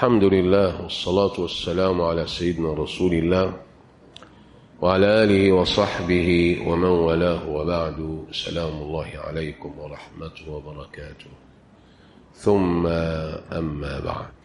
الحمد لله والصلاة والسلام على سيدنا رسول الله وعلى آله وصحبه ومن والاه وبعد سلام الله عليكم ورحمته وبركاته ثم أما بعد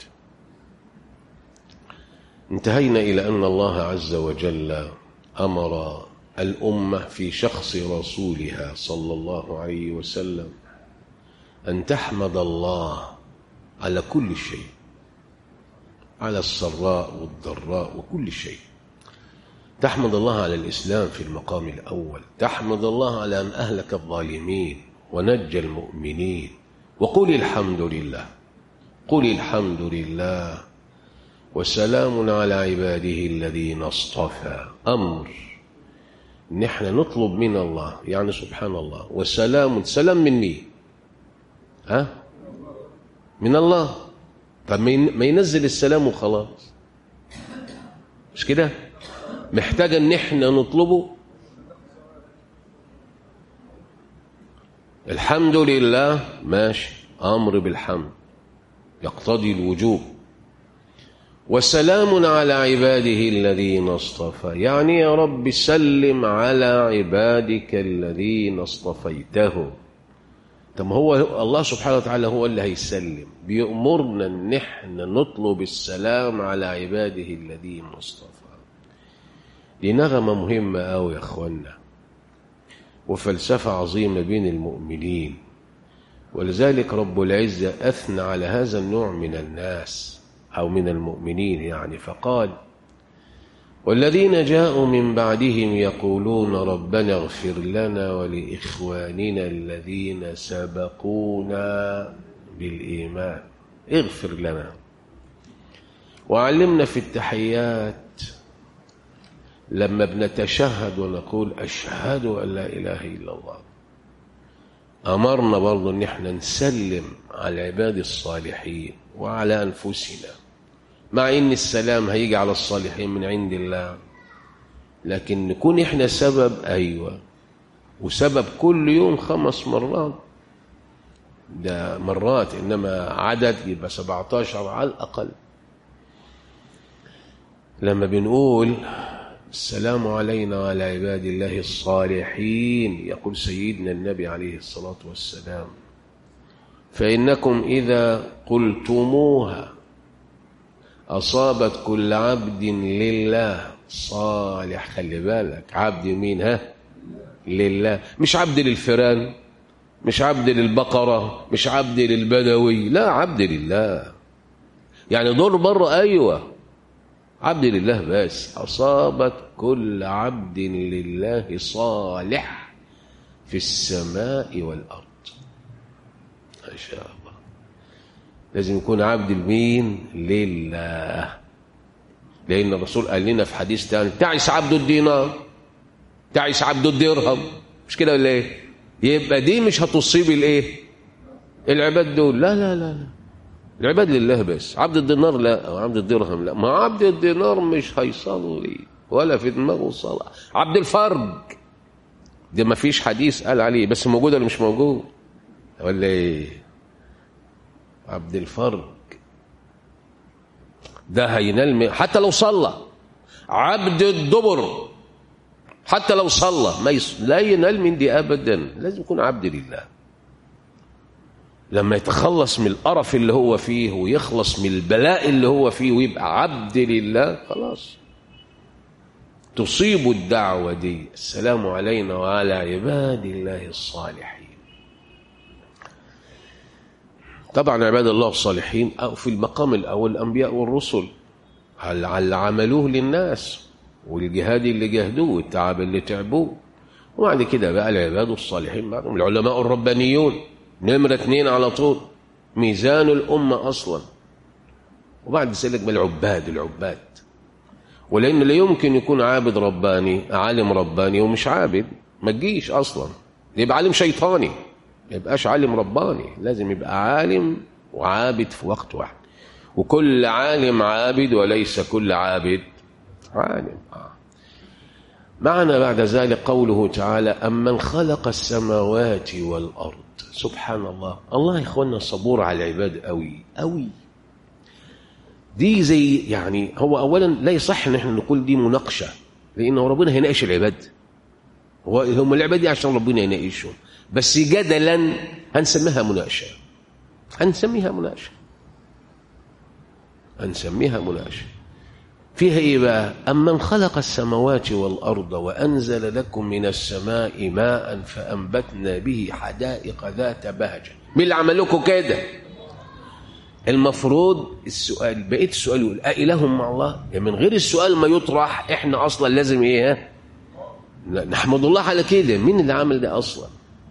انتهينا إلى أن الله عز وجل أمر الأمة في شخص رسولها صلى الله عليه وسلم أن تحمد الله على كل شيء على السراء والضراء وكل شيء تحمد الله على الإسلام في المقام الأول تحمد الله على أن أهلك الظالمين ونجى المؤمنين وقل الحمد لله قل الحمد لله وسلام على عباده الذين اصطفى أمر نحن نطلب من الله يعني سبحان الله وسلام سلام من مين ها من الله طب ما ينزل السلام وخلاص مش كده محتاج ان احنا نطلبه الحمد لله ماشي امر بالحمد يقتضي الوجوب وسلام على عباده الذين اصطفى يعني يا رب سلم على عبادك الذين اصطفيتهم طب هو الله سبحانه وتعالى هو اللي هيسلم بيأمرنا ان احنا نطلب السلام على عباده الذين اصطفى دي نغمة مهمة أوي يا أخوانا وفلسفة عظيمة بين المؤمنين ولذلك رب العزة أثنى على هذا النوع من الناس أو من المؤمنين يعني فقال والذين جاءوا من بعدهم يقولون ربنا اغفر لنا ولإخواننا الذين سبقونا بالإيمان اغفر لنا وعلمنا في التحيات لما بنتشهد ونقول أشهد أن لا إله إلا الله أمرنا برضو أن احنا نسلم على عباد الصالحين وعلى أنفسنا مع أن السلام هيجي على الصالحين من عند الله لكن نكون احنا سبب أيوة وسبب كل يوم خمس مرات ده مرات إنما عدد يبقى 17 على الأقل لما بنقول السلام علينا وعلى عباد الله الصالحين يقول سيدنا النبي عليه الصلاة والسلام فإنكم إذا قلتموها أصابت كل عبد لله صالح خلي بالك عبد مين ها لله مش عبد للفيران مش عبد للبقرة مش عبد للبدوي لا عبد لله يعني دور بره أيوة عبد لله بس أصابت كل عبد لله صالح في السماء والأرض ما شاء الله لازم يكون عبد المين لله لأن الرسول قال لنا في حديث ثاني تعس عبد الدينار تعس عبد الدرهم مش كده ولا ايه يبقى دي مش هتصيب الايه العباد دول لا لا لا, لا. العباد لله بس عبد الدينار لا أو عبد الدرهم لا ما عبد الدينار مش هيصلي ولا في دماغه صلاة عبد الفرج ده ما فيش حديث قال عليه بس موجود ولا مش موجود ولا ايه عبد الفرج ده هينال حتى لو صلى عبد الدبر حتى لو صلى ما يص... لا ينال من دي ابدا لازم يكون عبد لله لما يتخلص من القرف اللي هو فيه ويخلص من البلاء اللي هو فيه ويبقى عبد لله خلاص تصيب الدعوة دي السلام علينا وعلى عباد الله الصالحين طبعا عباد الله الصالحين أو في المقام الأول الأنبياء والرسل على عملوه للناس والجهاد اللي جهدوه والتعب اللي تعبوه وبعد كده بقى العباد الصالحين بعدهم العلماء الربانيون نمرة اثنين على طول ميزان الأمة أصلا وبعد ذلك بالعباد العباد ولأن لا يمكن يكون عابد رباني عالم رباني ومش عابد ما تجيش أصلا يبقى عالم شيطاني ما يبقاش عالم رباني لازم يبقى عالم وعابد في وقت واحد وكل عالم عابد وليس كل عابد عالم آه. معنا بعد ذلك قوله تعالى أمن خلق السماوات والأرض سبحان الله الله يا إخوانا صبور على العباد قوي قوي دي زي يعني هو اولا لا يصح ان احنا نقول دي مناقشه لانه ربنا هيناقش العباد هو هم العباد دي عشان ربنا يناقشهم بس جدلا هنسميها مناقشه هنسميها مناقشه هنسميها مناقشه فيها ايه بقى امن خلق السماوات والارض وانزل لكم من السماء ماء فانبتنا به حدائق ذات بهجه مين اللي عمل لكم كده المفروض السؤال بقيت السؤال يقول أإله مع الله يعني من غير السؤال ما يطرح احنا اصلا لازم ايه ها؟ نحمد الله على كده مين اللي عمل ده اصلا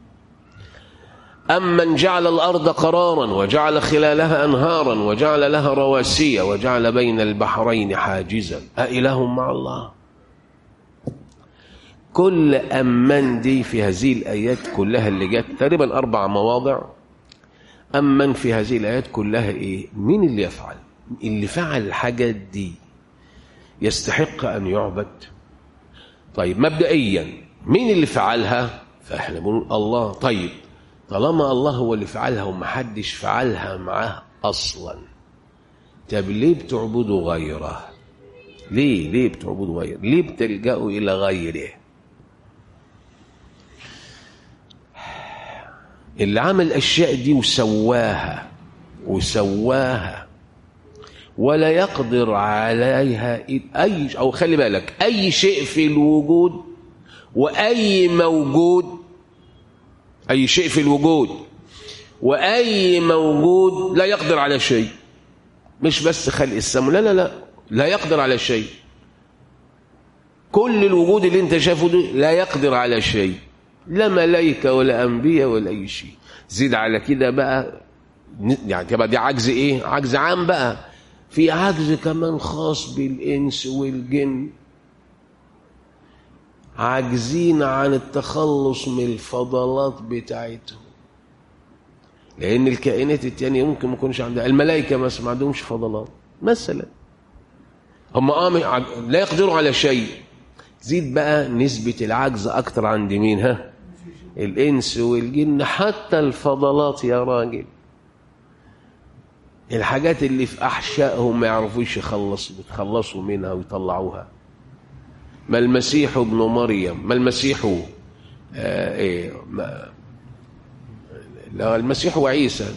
أمن جعل الأرض قرارا وجعل خلالها أنهارا وجعل لها رواسي وجعل بين البحرين حاجزا أإله مع الله كل أمن دي في هذه الآيات كلها اللي جت تقريبا أربع مواضع أمن في هذه الآيات كلها إيه مين اللي يفعل اللي فعل الحاجات دي يستحق أن يعبد طيب مبدئيا مين اللي فعلها فإحنا بنقول الله طيب طالما الله هو اللي فعلها ومحدش فعلها معاه أصلا طب ليه بتعبدوا غيره ليه ليه بتعبدوا غيره ليه بتلجأوا إلى غيره اللي عمل الأشياء دي وسواها وسواها ولا يقدر عليها أي أو خلي بالك أي شيء في الوجود وأي موجود أي شيء في الوجود وأي موجود لا يقدر على شيء مش بس خلق السماء لا لا لا لا يقدر على شيء كل الوجود اللي انت شايفه ده لا يقدر على شيء لا ملائكة ولا أنبياء ولا أي شيء زيد على كده بقى يعني تبقى دي عجز إيه عجز عام بقى في عجز كمان خاص بالإنس والجن عاجزين عن التخلص من الفضلات بتاعتهم لأن الكائنات التانية ممكن ما يكونش عندها الملائكة مثلا ما عندهمش فضلات مثلا هم آه لا يقدروا على شيء زيد بقى نسبة العجز أكتر عند مين ها الإنس والجن حتى الفضلات يا راجل الحاجات اللي في أحشائهم ما يعرفوش يخلصوا يتخلصوا منها ويطلعوها ما المسيح ابن مريم ما المسيح آه إيه ما لا المسيح وعيسى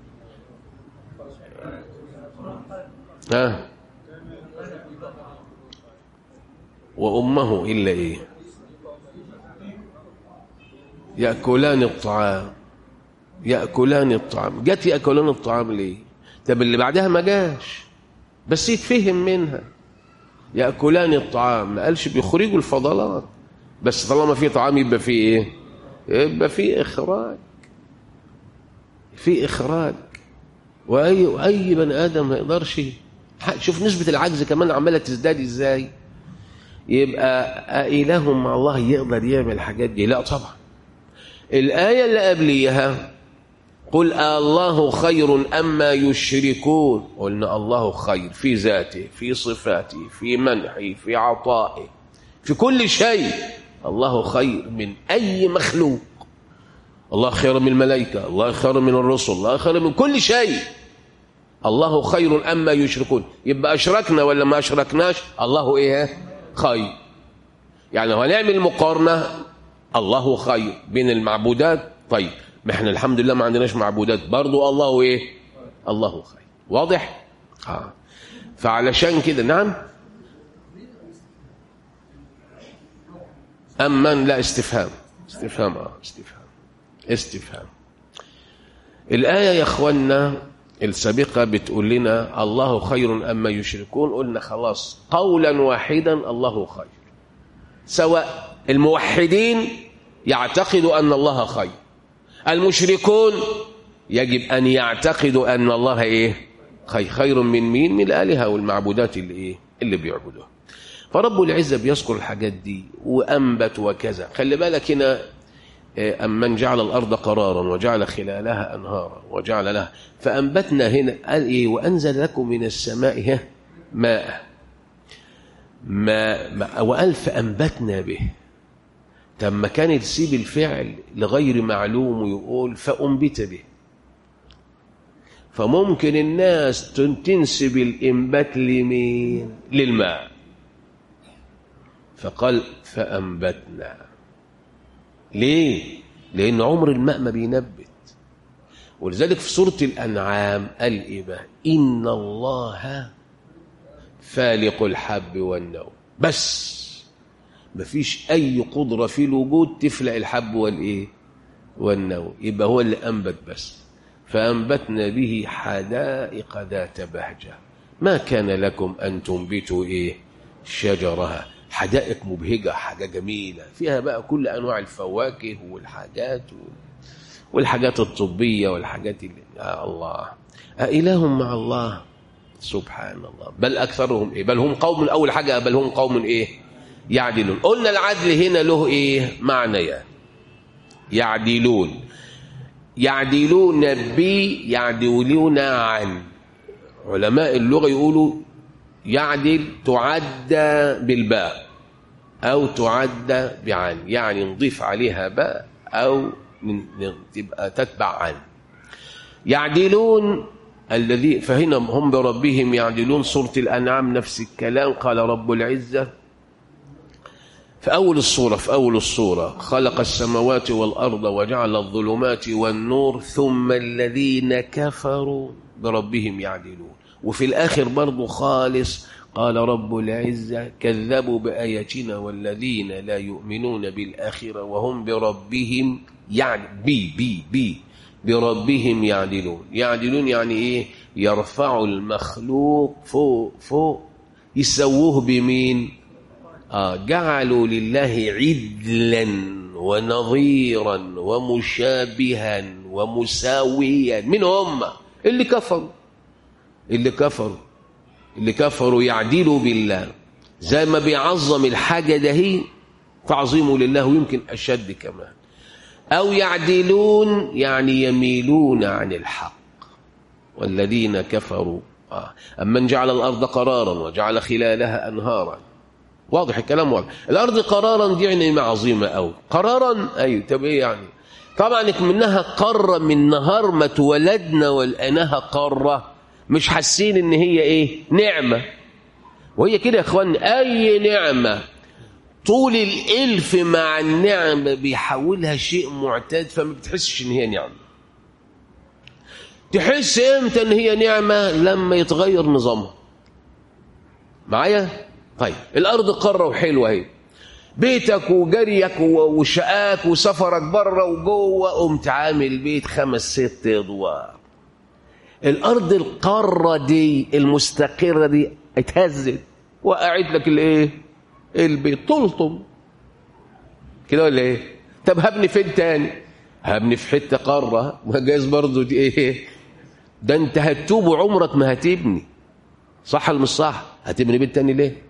ها وأمه إلا إيه يأكلان الطعام يأكلان الطعام جت يأكلان الطعام ليه طب اللي بعدها ما جاش بس يتفهم منها يأكلان الطعام ما قالش بيخرجوا الفضلات بس طالما في طعام يبقى في ايه يبقى في إخراج في إخراج وأي وأي بني آدم ما يقدرش شوف نسبة العجز كمان عمالة تزداد ازاي يبقى إله مع الله يقدر يعمل الحاجات دي لا طبعا الآية اللي قبليها قل الله خير أما يشركون قلنا الله خير في ذاته في صفاته في منحه في عطائه في كل شيء الله خير من أي مخلوق الله خير من الملائكة الله خير من الرسل الله خير من كل شيء الله خير أما يشركون يبقى أشركنا ولا ما أشركناش الله إيه خير يعني لو هنعمل مقارنة الله خير بين المعبودات طيب ما احنا الحمد لله ما عندناش معبودات برضو الله ايه الله خير واضح اه فعلشان كده نعم أمن لا استفهام استفهام اه استفهام استفهام الآية يا اخوانا السابقة بتقول لنا الله خير أما يشركون قلنا خلاص قولا واحدا الله خير سواء الموحدين يعتقدوا أن الله خير المشركون يجب أن يعتقدوا أن الله إيه خير خير من مين من الآلهة والمعبودات اللي إيه اللي بيعبدوها فرب العزة بيذكر الحاجات دي وأنبت وكذا خلي بالك هنا أمن جعل الأرض قرارا وجعل خلالها أنهارا وجعل لها فأنبتنا هنا قال إيه وأنزل لكم من السماء ماء ما, ما وقال فأنبتنا به طب ما كان يسيب الفعل لغير معلوم ويقول فأنبت به فممكن الناس تنسب الإنبات لمين للماء فقال فأنبتنا ليه لأن عمر الماء ما بينبت ولذلك في سورة الأنعام قال إيه بقى إن الله فالق الحب والنوم بس مفيش أي قدرة في الوجود تفلق الحب والإيه والنوم يبقى هو اللي أنبت بس فأنبتنا به حدائق ذات بهجة ما كان لكم أن تنبتوا إيه شجرها حدائق مبهجة حاجة جميلة فيها بقى كل أنواع الفواكه والحاجات والحاجات الطبية والحاجات اللي يا الله أإله مع الله سبحان الله بل أكثرهم إيه بل هم قوم أول حاجة بل هم قوم إيه يعدلون قلنا العدل هنا له إيه معنى يعني يعدلون يعدلون بي يعدلون عن علماء اللغة يقولوا يعدل تعدى بالباء أو تعدى بعن يعني نضيف عليها باء أو تبقى تتبع عن يعدلون الذي فهنا هم بربهم يعدلون سورة الأنعام نفس الكلام قال رب العزة في أول الصورة في أول الصورة خلق السماوات والأرض وجعل الظلمات والنور ثم الذين كفروا بربهم يعدلون وفي الآخر برضو خالص قال رب العزة كذبوا بآياتنا والذين لا يؤمنون بالآخرة وهم بربهم يعني بي بي بي بربهم يعدلون يعدلون يعني إيه يرفع المخلوق فوق فوق يسووه بمين آه جعلوا لله عدلا ونظيرا ومشابها ومساويا من هم اللي كفروا اللي كفروا اللي كفروا يعدلوا بالله زي ما بيعظم الحاجة ده هي تعظيمه لله ويمكن أشد كمان أو يعدلون يعني يميلون عن الحق والذين كفروا آه. أمن جعل الأرض قرارا وجعل خلالها أنهارا واضح الكلام واضح الأرض قرارا دي يعني عظيمة أوي قرارا أيوة طب إيه يعني طبعا منها قارة من نهار ما اتولدنا ولقيناها قارة مش حاسين ان هي ايه نعمة وهي كده يا اخوان اي نعمة طول الالف مع النعمة بيحولها شيء معتاد فما بتحسش ان هي نعمة تحس امتى ان هي نعمة لما يتغير نظامها معايا طيب الارض قارة وحلوة اهي بيتك وجريك وشقاك وسفرك بره وجوه قمت عامل بيت خمس ست ادوار الارض القاره دي المستقره دي اتهزت وقعت لك الايه البيت طلطم كده ولا ايه طب هبني فين تاني هبني في حته قاره وجايز برضه دي ايه ده انت هتتوب وعمرك ما هتبني صح ولا مش صح هتبني بيت تاني ليه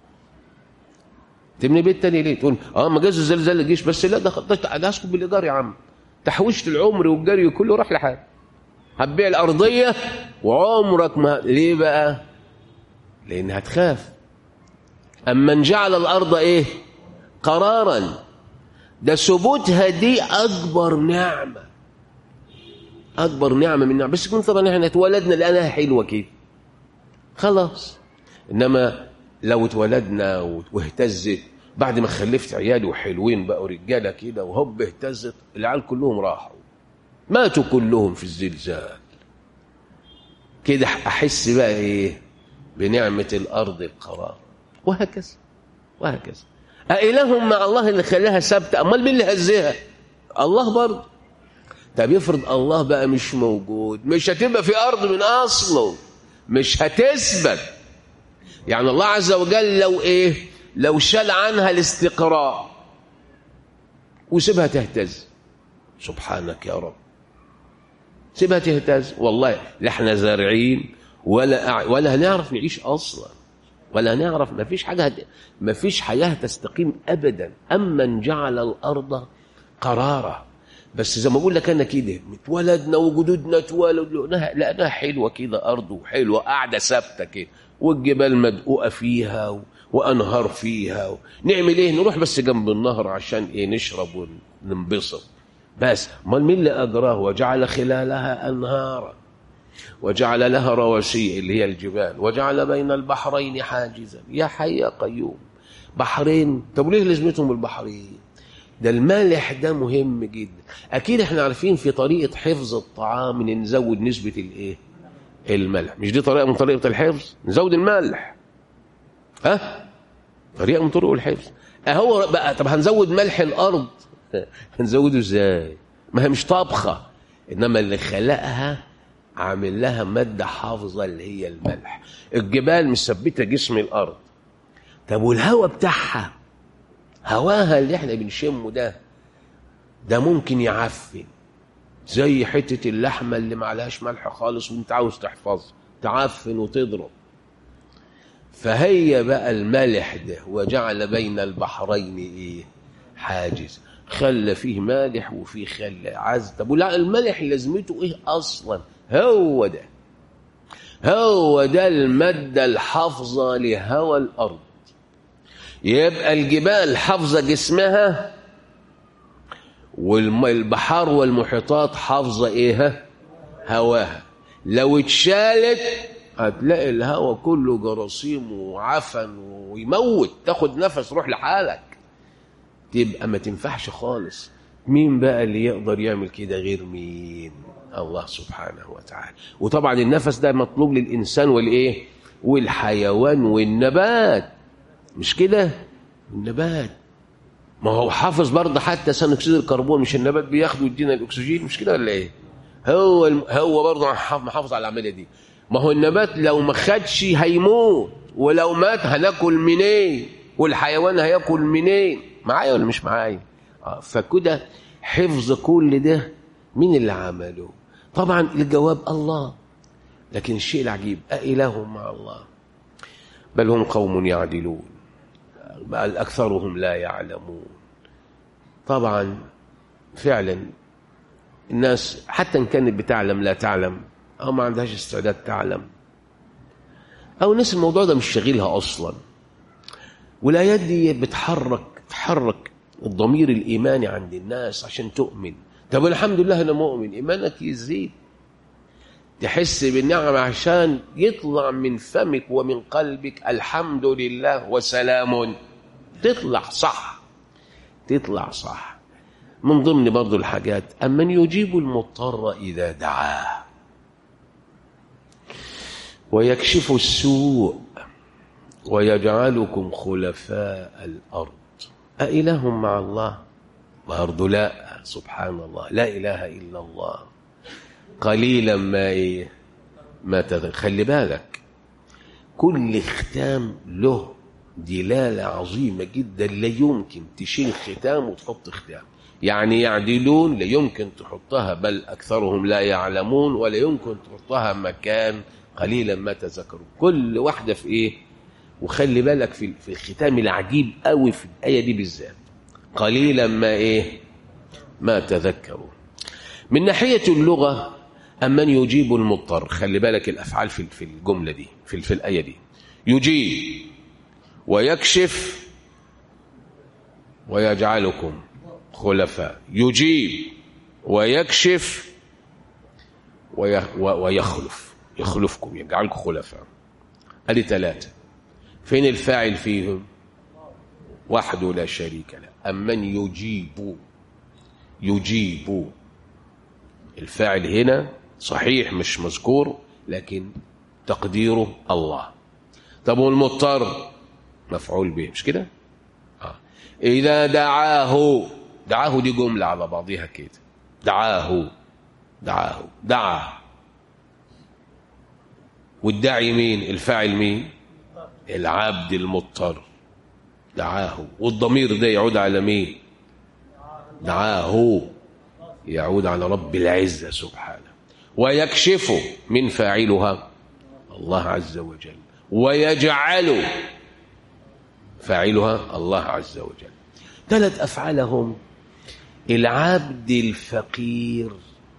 تبني بيت تاني ليه تقول اه ما جاز الزلزال الجيش بس لا ده ده هسكت بالايجار يا عم تحوشت العمر والجري كله راح لحاله هتبيع الأرضية وعمرك ما ليه بقى لأن هتخاف أما جعل الأرض إيه قرارا ده ثبوتها دي أكبر نعمة أكبر نعمة من نعمة بس يكون طبعا احنا اتولدنا لأنها حلوة كده خلاص إنما لو اتولدنا واهتزت بعد ما خلفت عيالي وحلوين بقوا رجالة كده وهوب اهتزت العيال كلهم راحوا ماتوا كلهم في الزلزال كده احس بقى ايه بنعمه الارض القرار وهكذا وهكذا أإله مع الله اللي خلاها ثابته امال مين اللي هزها الله برضه طب يفرض الله بقى مش موجود مش هتبقى في ارض من اصله مش هتثبت يعني الله عز وجل لو ايه لو شال عنها الاستقراء وسيبها تهتز سبحانك يا رب سيبها تهتز والله لا احنا زارعين ولا ولا هنعرف نعيش اصلا ولا هنعرف ما فيش حاجه هت... ما فيش حياه تستقيم ابدا اما جعل الارض قرارا بس زي ما بقول لك انا كده اتولدنا وجدودنا اتولدوا لقيناها حلوه كده ارض وحلوه قاعده ثابته كده والجبال مدقوقه فيها و... وانهار فيها و... نعمل ايه نروح بس جنب النهر عشان ايه نشرب وننبسط بس امال مين اللي اجراه وجعل خلالها انهارا وجعل لها رواسي اللي هي الجبال وجعل بين البحرين حاجزا يا حي يا قيوم بحرين طب ليه لازمتهم البحرين ده الملح ده مهم جدا اكيد احنا عارفين في طريقه حفظ الطعام ان نزود نسبه الايه الملح مش دي طريقه من طريقه الحفظ نزود الملح ها طريقه من طرق الحفظ اهو بقى طب هنزود ملح الارض هنزوده ازاي ما هي مش طبخه انما اللي خلقها عامل لها ماده حافظه اللي هي الملح الجبال مثبته جسم الارض طب والهواء بتاعها هواها اللي احنا بنشمه ده ده ممكن يعفن زي حته اللحمه اللي معلهاش ملح خالص وانت عاوز تحفظها تعفن وتضرب فهي بقى الملح ده وجعل بين البحرين ايه حاجز خلى فيه مالح وفيه خل عز طب ولا الملح لازمته ايه اصلا هو ده هو ده المادة الحافظة لهوى الأرض يبقى الجبال حافظة جسمها والبحار والمحيطات حافظة ايه هواها لو اتشالت هتلاقي الهواء كله جراثيم وعفن ويموت تاخد نفس روح لحالك تبقى ما تنفعش خالص مين بقى اللي يقدر يعمل كده غير مين الله سبحانه وتعالى وطبعا النفس ده مطلوب للإنسان والإيه والحيوان والنبات مش كده النبات ما هو حافظ برضه حتى ثاني اكسيد الكربون مش النبات بياخده ويدينا الاكسجين مش كده ولا ايه هو الم... هو برضه محافظ على العمليه دي ما هو النبات لو ما خدش هيموت ولو مات هناكل منين والحيوان هياكل منين معايا ولا مش معايا آه فكده حفظ كل ده مين اللي عمله طبعا الجواب الله لكن الشيء العجيب أإله مع الله بل هم قوم يعدلون بل أكثرهم لا يعلمون طبعا فعلا الناس حتى إن كانت بتعلم لا تعلم أو ما عندهاش استعداد تعلم أو ناس الموضوع ده مش شاغلها أصلا والآيات دي بتحرك تحرك الضمير الإيماني عند الناس عشان تؤمن طب الحمد لله أنا مؤمن إيمانك يزيد تحس بالنعمة عشان يطلع من فمك ومن قلبك الحمد لله وسلام تطلع صح تطلع صح من ضمن برضو الحاجات أمن يجيب المضطر إذا دعاه ويكشف السوء ويجعلكم خلفاء الأرض أإله مع الله برضو لا سبحان الله لا إله إلا الله قليلا ما إيه ما تذكر خلي بالك كل ختام له دلالة عظيمة جدا لا يمكن تشيل ختام وتحط ختام يعني يعدلون لا يمكن تحطها بل أكثرهم لا يعلمون ولا يمكن تحطها مكان قليلا ما تذكرون كل واحدة في إيه وخلي بالك في في الختام العجيب قوي في الآية دي بالذات قليلا ما إيه ما تذكرون من ناحية اللغة أمن يجيب المضطر خلي بالك الأفعال في في الجملة دي في, في الآية دي يجيب ويكشف ويجعلكم خلفاء يجيب ويكشف ويخلف يخلفكم يجعلكم خلفاء ادي ثلاثة فين الفاعل فيهم وحده لا شريك له أمن يجيب يجيب الفاعل هنا صحيح مش مذكور لكن تقديره الله طب والمضطر مفعول به مش كده آه. إذا دعاه دعاه دي جملة على بعضها كده دعاه دعاه دعا والداعي مين الفاعل مين العبد المضطر دعاه والضمير ده يعود على مين دعاه يعود على رب العزة سبحانه ويكشف من فاعلها الله عز وجل ويجعل فاعلها الله عز وجل ثلاث أفعالهم العبد الفقير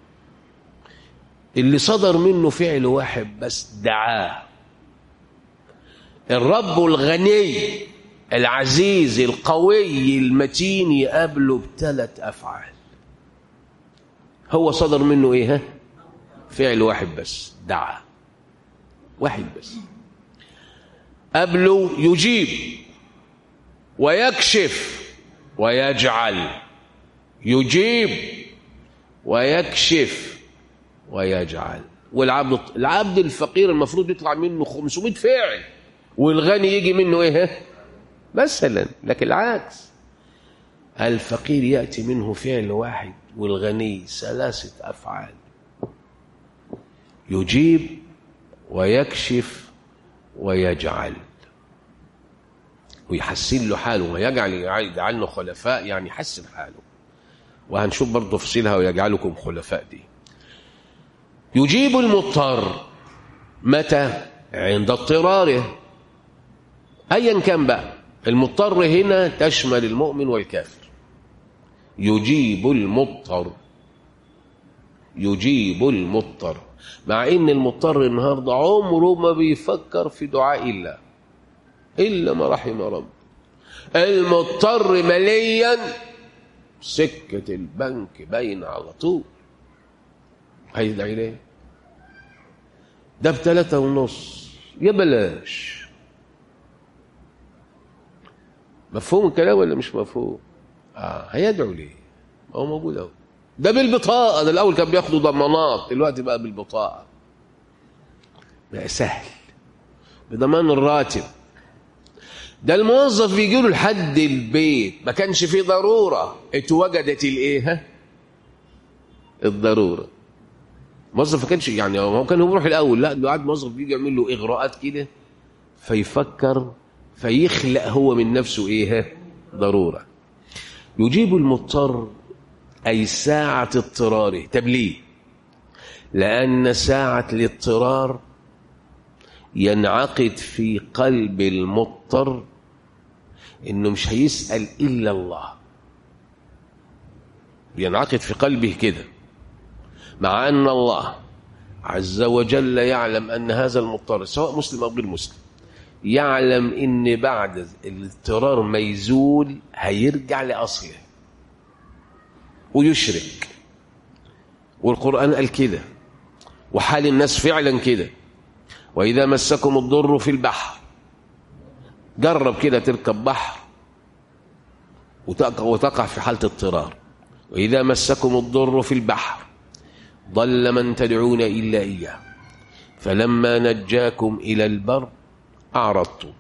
اللي صدر منه فعل واحد بس دعاه الرب الغني العزيز القوي المتين يقابله بثلاث أفعال هو صدر منه ايه ها فعل واحد بس دعا واحد بس قبله يجيب ويكشف ويجعل يجيب ويكشف ويجعل والعبد العبد الفقير المفروض يطلع منه 500 فعل والغني يجي منه ايه مثلا لكن العكس الفقير ياتي منه فعل واحد والغني ثلاثه افعال يجيب ويكشف ويجعل ويحسن له حاله ويجعل يجعلنا خلفاء يعني يحسن حاله وهنشوف برضه تفصيلها ويجعلكم خلفاء دي يجيب المضطر متى عند اضطراره ايا كان بقى المضطر هنا تشمل المؤمن والكافر يجيب المضطر يجيب المضطر مع ان المضطر النهارده عمره ما بيفكر في دعاء الله الا ما رحم رب المضطر ماليا سكه البنك باين على طول هيدعي ليه ده بثلاثة ونص يا بلاش مفهوم الكلام ولا مش مفهوم اه هيدعو ليه ما هو موجود اهو ده بالبطاقة ده الأول كان بياخدوا ضمانات دلوقتي بقى بالبطاقة بقى سهل بضمان الراتب ده الموظف بيجي له لحد البيت ما كانش فيه ضرورة اتوجدت الايه الضرورة موظف ما كانش يعني هو كان بيروح الاول لا ده قاعد موظف بيجي يعمل له اغراءات كده فيفكر فيخلق هو من نفسه ايه ضروره يجيب المضطر اي ساعه اضطراره طب ليه لان ساعه الاضطرار ينعقد في قلب المضطر انه مش هيسال الا الله بينعقد في قلبه كده مع أن الله عز وجل يعلم أن هذا المضطر سواء مسلم أو غير مسلم يعلم أن بعد الاضطرار ما يزول هيرجع لأصله ويشرك والقرآن قال كده وحال الناس فعلا كده وإذا مسكم الضر في البحر جرب كده تركب بحر وتقع في حالة اضطرار وإذا مسكم الضر في البحر ضل من تدعون إلا إياه فلما نجاكم إلى البر أعرضتم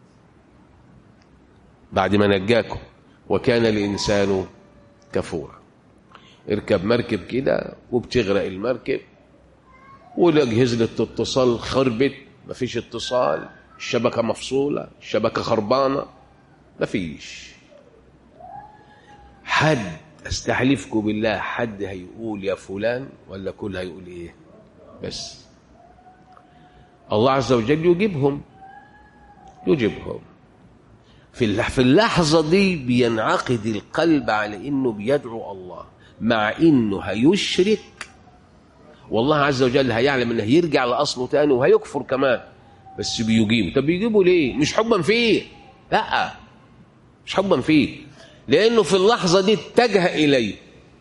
بعد ما نجاكم وكان الإنسان كفورا اركب مركب كده وبتغرق المركب والأجهزة الاتصال خربت مفيش اتصال الشبكة مفصولة الشبكة خربانة مفيش حد استحلفكم بالله حد هيقول يا فلان ولا كل هيقول ايه بس الله عز وجل يجيبهم يجيبهم في في اللحظة دي بينعقد القلب على انه بيدعو الله مع انه هيشرك والله عز وجل هيعلم انه هيرجع لاصله تاني وهيكفر كمان بس بيجيبه طب بيجيبه ليه مش حبا فيه لا مش حبا فيه لأنه في اللحظة دي اتجه إليه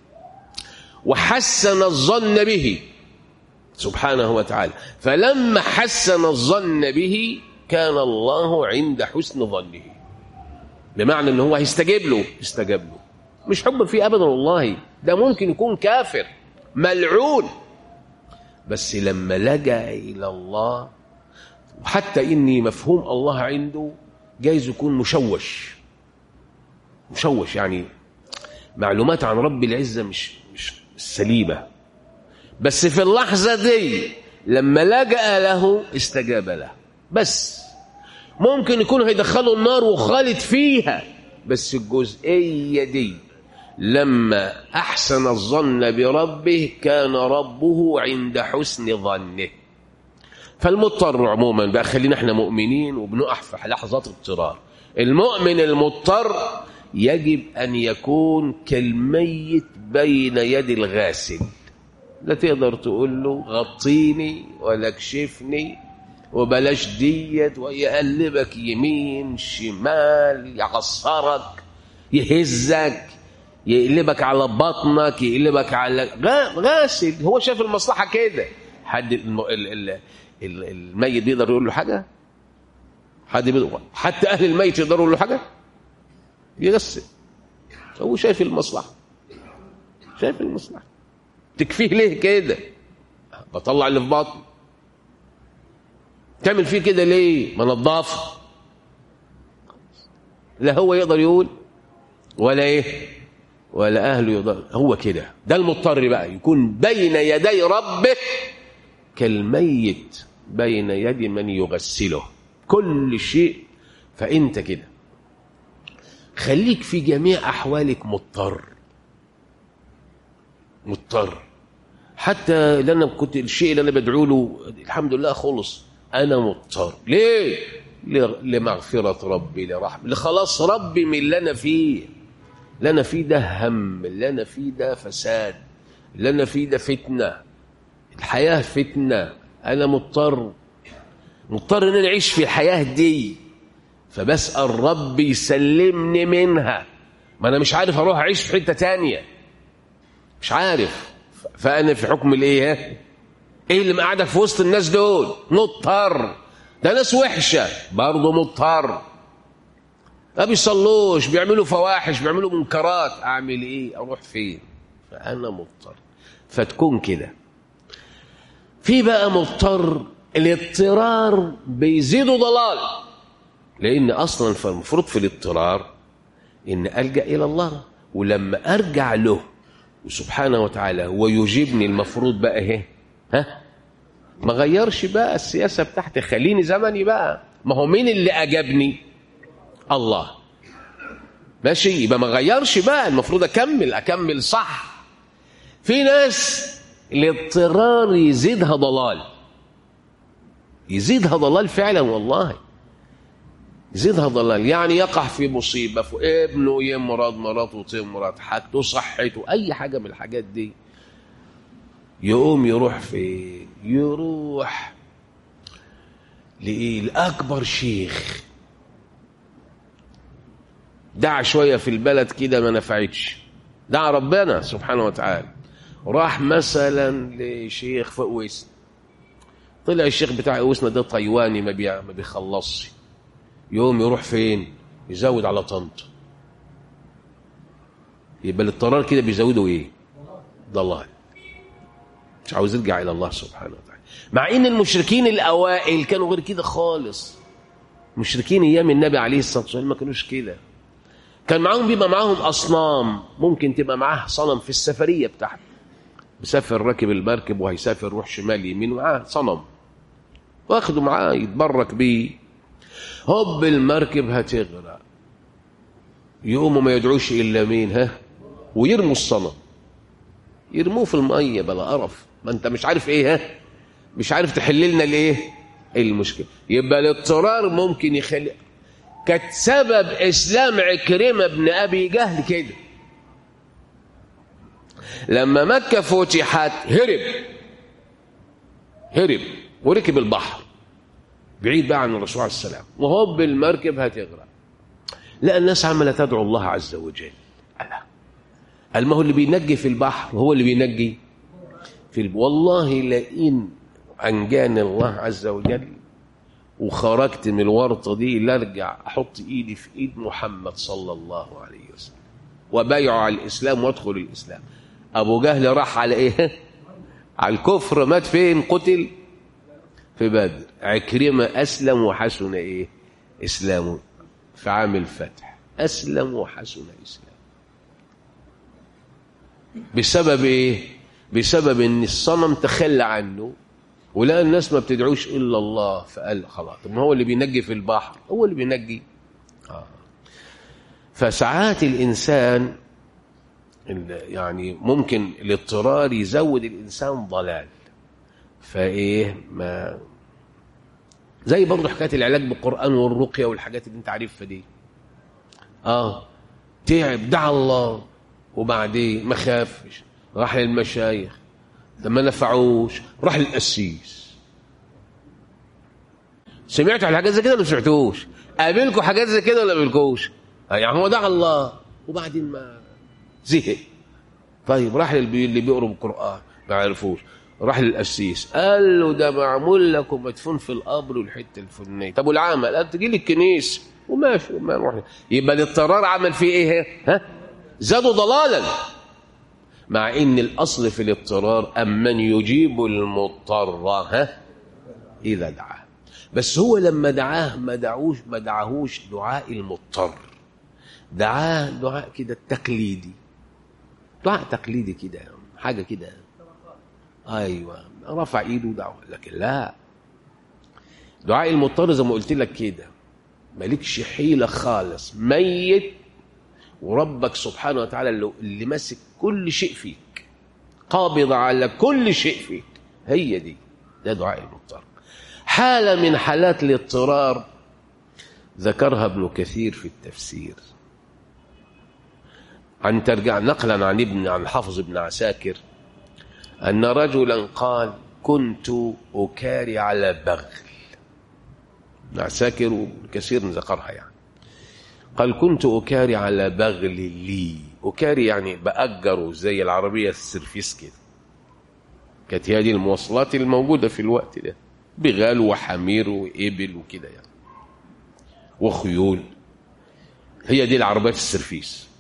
وحسن الظن به سبحانه وتعالى فلما حسن الظن به كان الله عند حسن ظنه بمعنى ان هو هيستجيب له استجاب له مش حب فيه ابدا والله ده ممكن يكون كافر ملعون بس لما لجأ الى الله وحتى اني مفهوم الله عنده جايز يكون مشوش مشوش يعني معلومات عن رب العزة مش مش سليمة بس في اللحظة دي لما لجأ له استجاب له بس ممكن يكون هيدخله النار وخالد فيها بس الجزئية دي لما أحسن الظن بربه كان ربه عند حسن ظنه فالمضطر عموما بقى خلينا احنا مؤمنين وبنقع في لحظات اضطرار المؤمن المضطر يجب أن يكون كالميت بين يد الغاسل لا تقدر تقول له غطيني ولا اكشفني وبلاش ديت ويقلبك يمين شمال يعصرك يهزك يقلبك على بطنك يقلبك على غاسل هو شايف المصلحة كده حد الم... ال... ال... ال... الميت بيقدر يقول له حاجه حد بيقدر حتى اهل الميت يقدروا يقول له حاجه يغسل هو شايف المصلحه شايف المصلحه تكفيه ليه كده بطلع اللي في بطني تعمل فيه كده ليه ما نضافه لا هو يقدر يقول ولا ايه ولا اهله يقدر هو كده ده المضطر بقى يكون بين يدي ربه كالميت بين يد من يغسله كل شيء فانت كده خليك في جميع احوالك مضطر مضطر حتى لأن كنت الشيء اللي انا بدعو له الحمد لله خلص انا مضطر ليه لمغفرة ربي لرحمة لخلاص ربي من اللي انا فيه اللي انا فيه ده هم اللي انا فيه ده فساد اللي انا فيه ده فتنة الحياة فتنة انا مضطر مضطر ان انا اعيش في الحياة دي فبسأل ربي يسلمني منها ما انا مش عارف اروح اعيش في حتة تانية مش عارف فانا في حكم الايه ايه اللي مقعدك في وسط الناس دول مضطر ده ناس وحشه برضه مضطر ما بيصلوش بيعملوا فواحش بيعملوا منكرات اعمل ايه اروح فين فانا مضطر فتكون كده في بقى مضطر الاضطرار بيزيدوا ضلال لان اصلا فالمفروض في الاضطرار ان الجا الى الله ولما ارجع له وسبحانه وتعالى هو يجيبني المفروض بقى ايه ها ما غيرش بقى السياسه بتاعتي خليني زمني بقى ما هو مين اللي اجابني الله ماشي يبقى ما غيرش بقى المفروض اكمل اكمل صح في ناس الاضطرار يزيدها ضلال يزيدها ضلال فعلا والله يزيدها ضلال يعني يقع في مصيبة في ابنه يمرض مراته تمرض حاجته صحته أي حاجة من الحاجات دي يقوم يروح في يروح لإيه لأكبر شيخ دعا شوية في البلد كده ما نفعتش دعا ربنا سبحانه وتعالى راح مثلا لشيخ في أويسنا طلع الشيخ بتاع أويسنا ده طيواني ما, بي... ما بيخلصش يوم يروح فين يزود على طنط يبقى الاضطرار كده بيزودوا ايه ضلال مش عاوز يرجع الى الله سبحانه وتعالى مع ان المشركين الاوائل كانوا غير كده خالص مشركين ايام النبي عليه الصلاه والسلام ما كانوش كده كان معاهم بيبقى معاهم اصنام ممكن تبقى معاه صنم في السفريه بتاعته مسافر راكب المركب وهيسافر يروح شمال يمين ومعاه صنم واخده معاه يتبرك بيه هوب المركب هتغرق يقوموا ما يدعوش الا مين ها ويرموا الصنم يرموه في الميه بلا قرف ما انت مش عارف ايه ها مش عارف تحل لنا الايه المشكله يبقى الاضطرار ممكن يخلي كانت سبب اسلام عكرمه بن ابي جهل كده لما مكه فتحت هرب هرب وركب البحر بعيد بقى عن الرسول عليه السلام وهوب المركب هتغرق لا الناس عماله تدعو الله عز وجل ألا قال ما هو اللي بينجي في البحر هو اللي بينجي في الب... والله لئن انجاني الله عز وجل وخرجت من الورطه دي لا ارجع احط ايدي في ايد محمد صلى الله عليه وسلم وبايعه على الاسلام وادخل الاسلام ابو جهل راح على ايه على الكفر مات فين قتل في بدر عكرمة أسلم وحسن إيه إسلامه في عام الفتح أسلم وحسن إسلامه بسبب إيه بسبب إن الصنم تخلى عنه ولا الناس ما بتدعوش إلا الله فقال خلاص طب ما هو اللي بينجي في البحر هو اللي بينجي آه. فساعات الإنسان يعني ممكن الاضطرار يزود الإنسان ضلال فايه ما زي برضه حكايه العلاج بالقران والرقيه والحاجات اللي انت عارفها دي اه تعب دعا الله وبعدين ما خافش راح للمشايخ ده ما نفعوش راح للقسيس سمعتوا على حاجات زي كده ولا ما سمعتوش؟ قابلكم حاجات زي كده ولا ما قابلكوش؟ يعني هو دعا الله وبعدين ما زهق طيب راح للي بيقروا القران ما عرفوش راح للقسيس قال له ده معمول لك ومدفون في القبر والحته الفلانيه طب والعمل قال تجي لي الكنيسه وماشي وما نروح يبقى الاضطرار عمل فيه ايه ها زادوا ضلالا مع ان الاصل في الاضطرار امن يجيب المضطر ها اذا دعاه بس هو لما دعاه ما دعوش ما دعاهوش دعاء المضطر دعاه دعاء كده تقليدي دعاء تقليدي كده حاجه كده ايوه رفع ايده ودعوه لكن لا دعاء المضطر زي ما قلت لك كده مالكش حيله خالص ميت وربك سبحانه وتعالى اللي, اللي ماسك كل شيء فيك قابض على كل شيء فيك هي دي ده دعاء المضطر حالة من حالات الاضطرار ذكرها ابن كثير في التفسير عن ترجع نقلا عن ابن عن حافظ ابن عساكر أن رجلا قال كنت أكاري على بغل ابن عساكر وكثير ذكرها يعني قال كنت أكاري على بغل لي أكاري يعني بأجره زي العربية السرفيس كده كانت هي دي المواصلات الموجودة في الوقت ده بغال وحمير وإبل وكده يعني وخيول هي دي العربيات السرفيس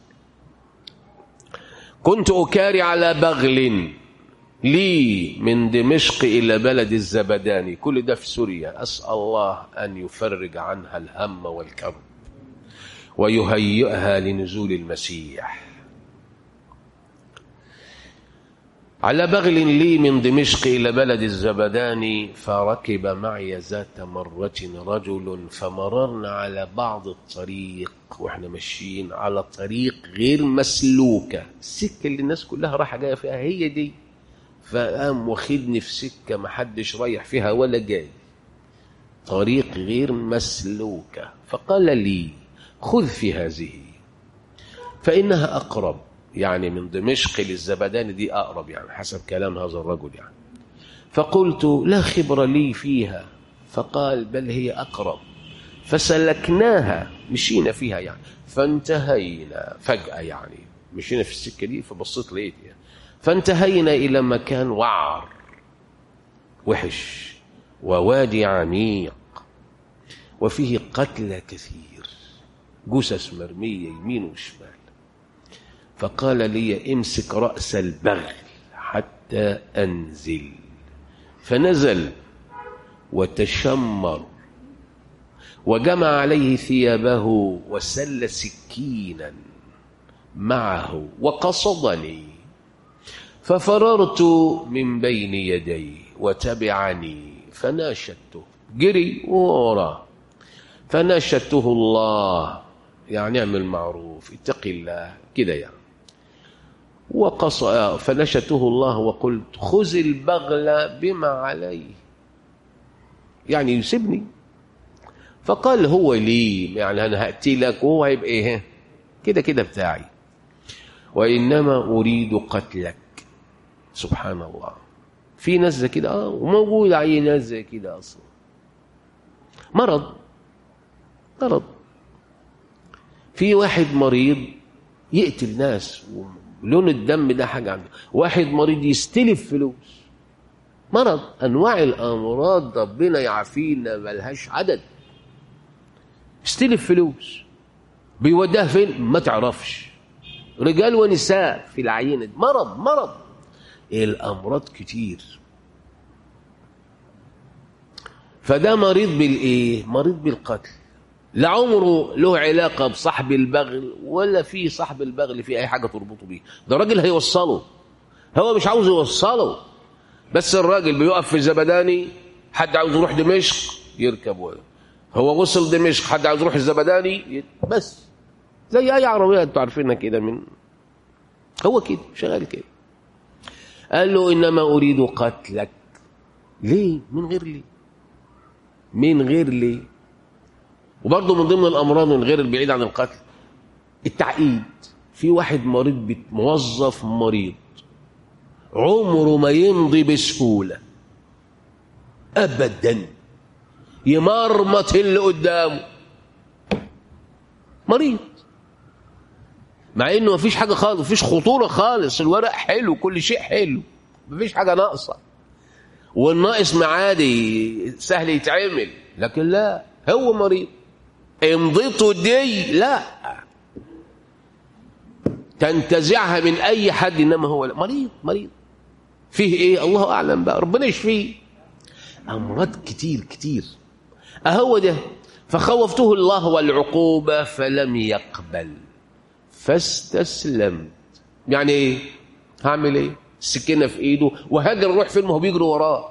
كنت أكاري على بغل لي من دمشق إلى بلد الزبداني كل ده في سوريا أسأل الله أن يفرج عنها الهم والكرب ويهيئها لنزول المسيح على بغل لي من دمشق إلى بلد الزبداني فركب معي ذات مرة رجل فمررنا على بعض الطريق واحنا ماشيين على طريق غير مسلوكة السكة اللي الناس كلها رايحة جاية فيها هي دي فقام واخدني في سكة ما حدش رايح فيها ولا جاي طريق غير مسلوكة فقال لي خذ في هذه فإنها أقرب يعني من دمشق للزبدان دي أقرب يعني حسب كلام هذا الرجل يعني فقلت لا خبر لي فيها فقال بل هي أقرب فسلكناها مشينا فيها يعني فانتهينا فجأة يعني مشينا في السكة دي فبصيت لقيت يعني فانتهينا إلى مكان وعر وحش ووادي عميق وفيه قتلى كثير جثث مرمية يمين وشمال فقال لي امسك رأس البغل حتى أنزل فنزل وتشمر وجمع عليه ثيابه وسل سكينا معه وقصدني ففررت من بين يديه وتبعني فناشدته جري وراه فناشدته الله يعني اعمل معروف اتق الله كده يعني وقص فنشته الله وقلت خذ البغل بما عليه يعني يسيبني فقال هو لي يعني انا هاتي لك وهو هيبقى ايه كده كده بتاعي وانما اريد قتلك سبحان الله في ناس زي كده اه وموجود عليه ناس زي كده اصلا مرض مرض في واحد مريض يقتل ناس لون الدم ده حاجه عنده واحد مريض يستلف فلوس مرض انواع الامراض ربنا يعافينا ملهاش عدد يستلف فلوس بيوديها فين ما تعرفش رجال ونساء في العينه دي مرض مرض الامراض كتير فده مريض بالايه مريض بالقتل لا عمره له علاقه بصاحب البغل ولا في صاحب البغل في اي حاجه تربطه بيه ده راجل هيوصله هو مش عاوز يوصله بس الراجل بيقف في الزبداني حد عاوز يروح دمشق يركب ولا هو وصل دمشق حد عاوز يروح الزبداني بس زي اي عربيه انتوا عارفينها كده من هو كده شغال كده قال له انما اريد قتلك ليه من غير ليه من غير ليه وبرضه من ضمن الامراض من غير البعيد عن القتل التعقيد في واحد مريض موظف مريض عمره ما يمضي بسهوله ابدا يمرمط اللي قدامه مريض مع انه مفيش حاجه خالص مفيش خطوره خالص الورق حلو كل شيء حلو مفيش حاجه ناقصه والناقص معادي سهل يتعمل لكن لا هو مريض امضته دي لا تنتزعها من اي حد انما هو لا. مريض مريض فيه ايه الله اعلم بقى ربنا يشفيه امراض كتير كتير اهو ده فخوفته الله والعقوبه فلم يقبل فاستسلمت يعني ايه هعمل ايه السكينه في ايده وهاجر روح فين ما هو بيجري وراه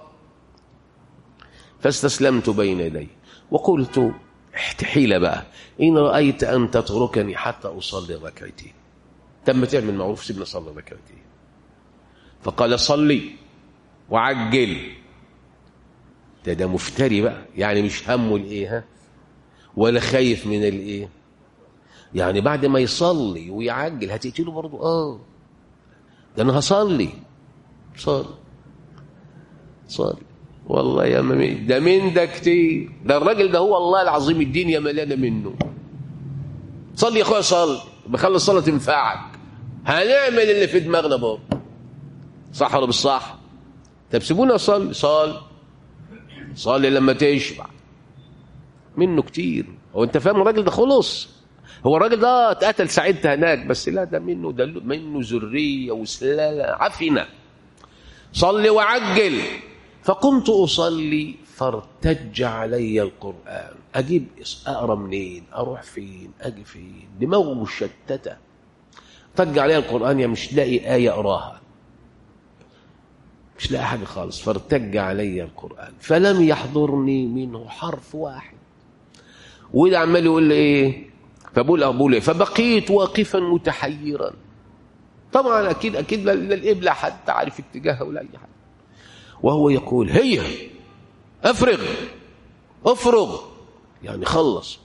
فاستسلمت بين يديه وقلت حيلة بقى إن رأيت أن تتركني حتى أصلي ركعتين تم تعمل معروف سيبنا صلي ركعتين فقال صلي وعجل ده ده مفتري بقى يعني مش همه الايه ها ولا خايف من الايه يعني بعد ما يصلي ويعجل هتقتله برضه اه ده انا هصلي صلي صلي والله يا مامي ده من ده كتير ده الراجل ده هو الله العظيم الدنيا مليانه منه صلي يا اخويا صلي بخلي الصلاه تنفعك هنعمل اللي في دماغنا بابا صح ولا بالصح طب سيبونا اصلي صلي صلي لما تشبع منه كتير هو انت فاهم الراجل ده خلص هو الراجل ده اتقتل ساعتها هناك بس لا ده منه ده منه ذريه وسلاله عفنه صلي وعجل فقمت اصلي فارتج علي القران اجيب اقرا منين اروح فين اجي فين دماغه مشتته ارتج علي القران يا مش لاقي ايه اقراها مش لاقي حاجه خالص فارتج علي القران فلم يحضرني منه حرف واحد وده عمال يقول لي ايه فبقول اقول ايه فبقيت واقفا متحيرا طبعا اكيد اكيد لا القبله حتى عارف اتجاهها ولا اي حاجه وهو يقول هي افرغ افرغ يعني خلص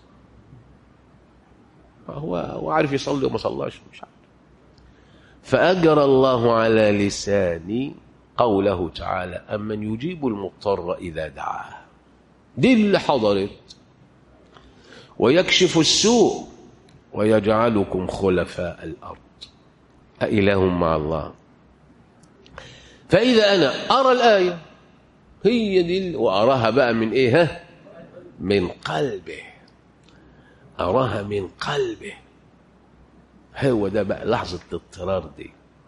هو هو عارف يصلي وما صلاش مش عارف فاجرى الله على لساني قوله تعالى امن يجيب المضطر اذا دعاه دي اللي حضرت ويكشف السوء ويجعلكم خلفاء الارض أإله مع الله فإذا أنا أرى الآية هي دي وأراها بقى من إيه ها من قلبه أراها من قلبه هو ده بقى لحظة الاضطرار دي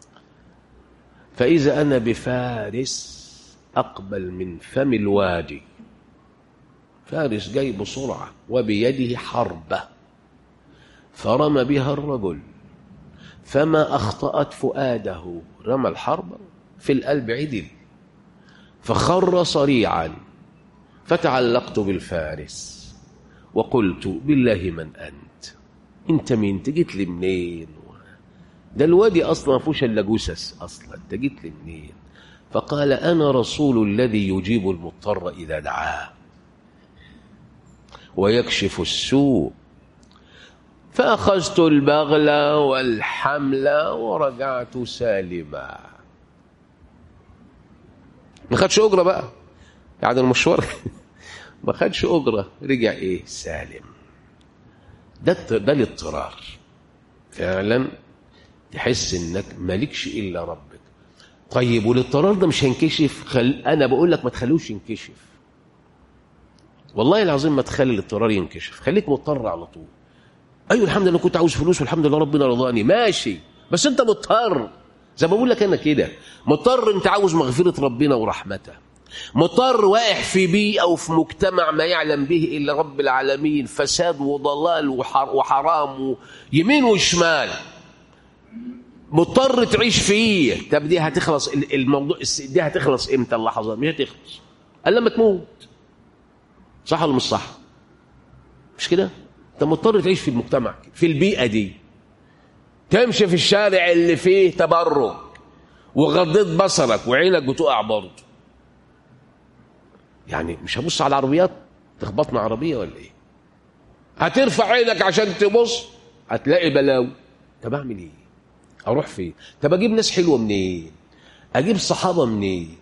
فإذا أنا بفارس أقبل من فم الوادي فارس جاي بسرعة وبيده حربة فرمى بها الرجل فما أخطأت فؤاده رمى الحرب في القلب عدل فخر صريعا فتعلقت بالفارس وقلت بالله من أنت أنت مين انت جيت لي منين ده الوادي أصلا ما فيهوش إلا جثث أصلا أنت جيت لي منين فقال أنا رسول الذي يجيب المضطر إذا دعاه ويكشف السوء فأخذت البغل والحمل ورجعت سالما ما خدش أجرة بقى يعني المشوار ما خدش أجرة رجع إيه سالم ده ده الاضطرار فعلا تحس انك مالكش الا ربك طيب والاضطرار ده مش هينكشف خل... انا بقول لك ما تخلوش ينكشف والله العظيم ما تخلي الاضطرار ينكشف خليك مضطر على طول ايوه الحمد لله كنت عاوز فلوس والحمد لله ربنا رضاني ماشي بس انت مضطر زي ما بقول لك انا كده مضطر انت عاوز مغفره ربنا ورحمته مضطر واقع في بيئه او في مجتمع ما يعلم به الا رب العالمين فساد وضلال وحرام ويمين وشمال مضطر تعيش فيه طب دي هتخلص الموضوع دي هتخلص امتى اللحظه مش هتخلص الا لما تموت صح ولا مش صح مش كده انت مضطر تعيش في المجتمع في البيئه دي تمشي في الشارع اللي فيه تبرج وغضيت بصرك وعينك بتقع برضه يعني مش هبص على العربيات تخبطنا عربيه ولا ايه هترفع عينك عشان تبص هتلاقي بلاوي طب اعمل ايه اروح فين طب اجيب ناس حلوه منين اجيب صحابه منين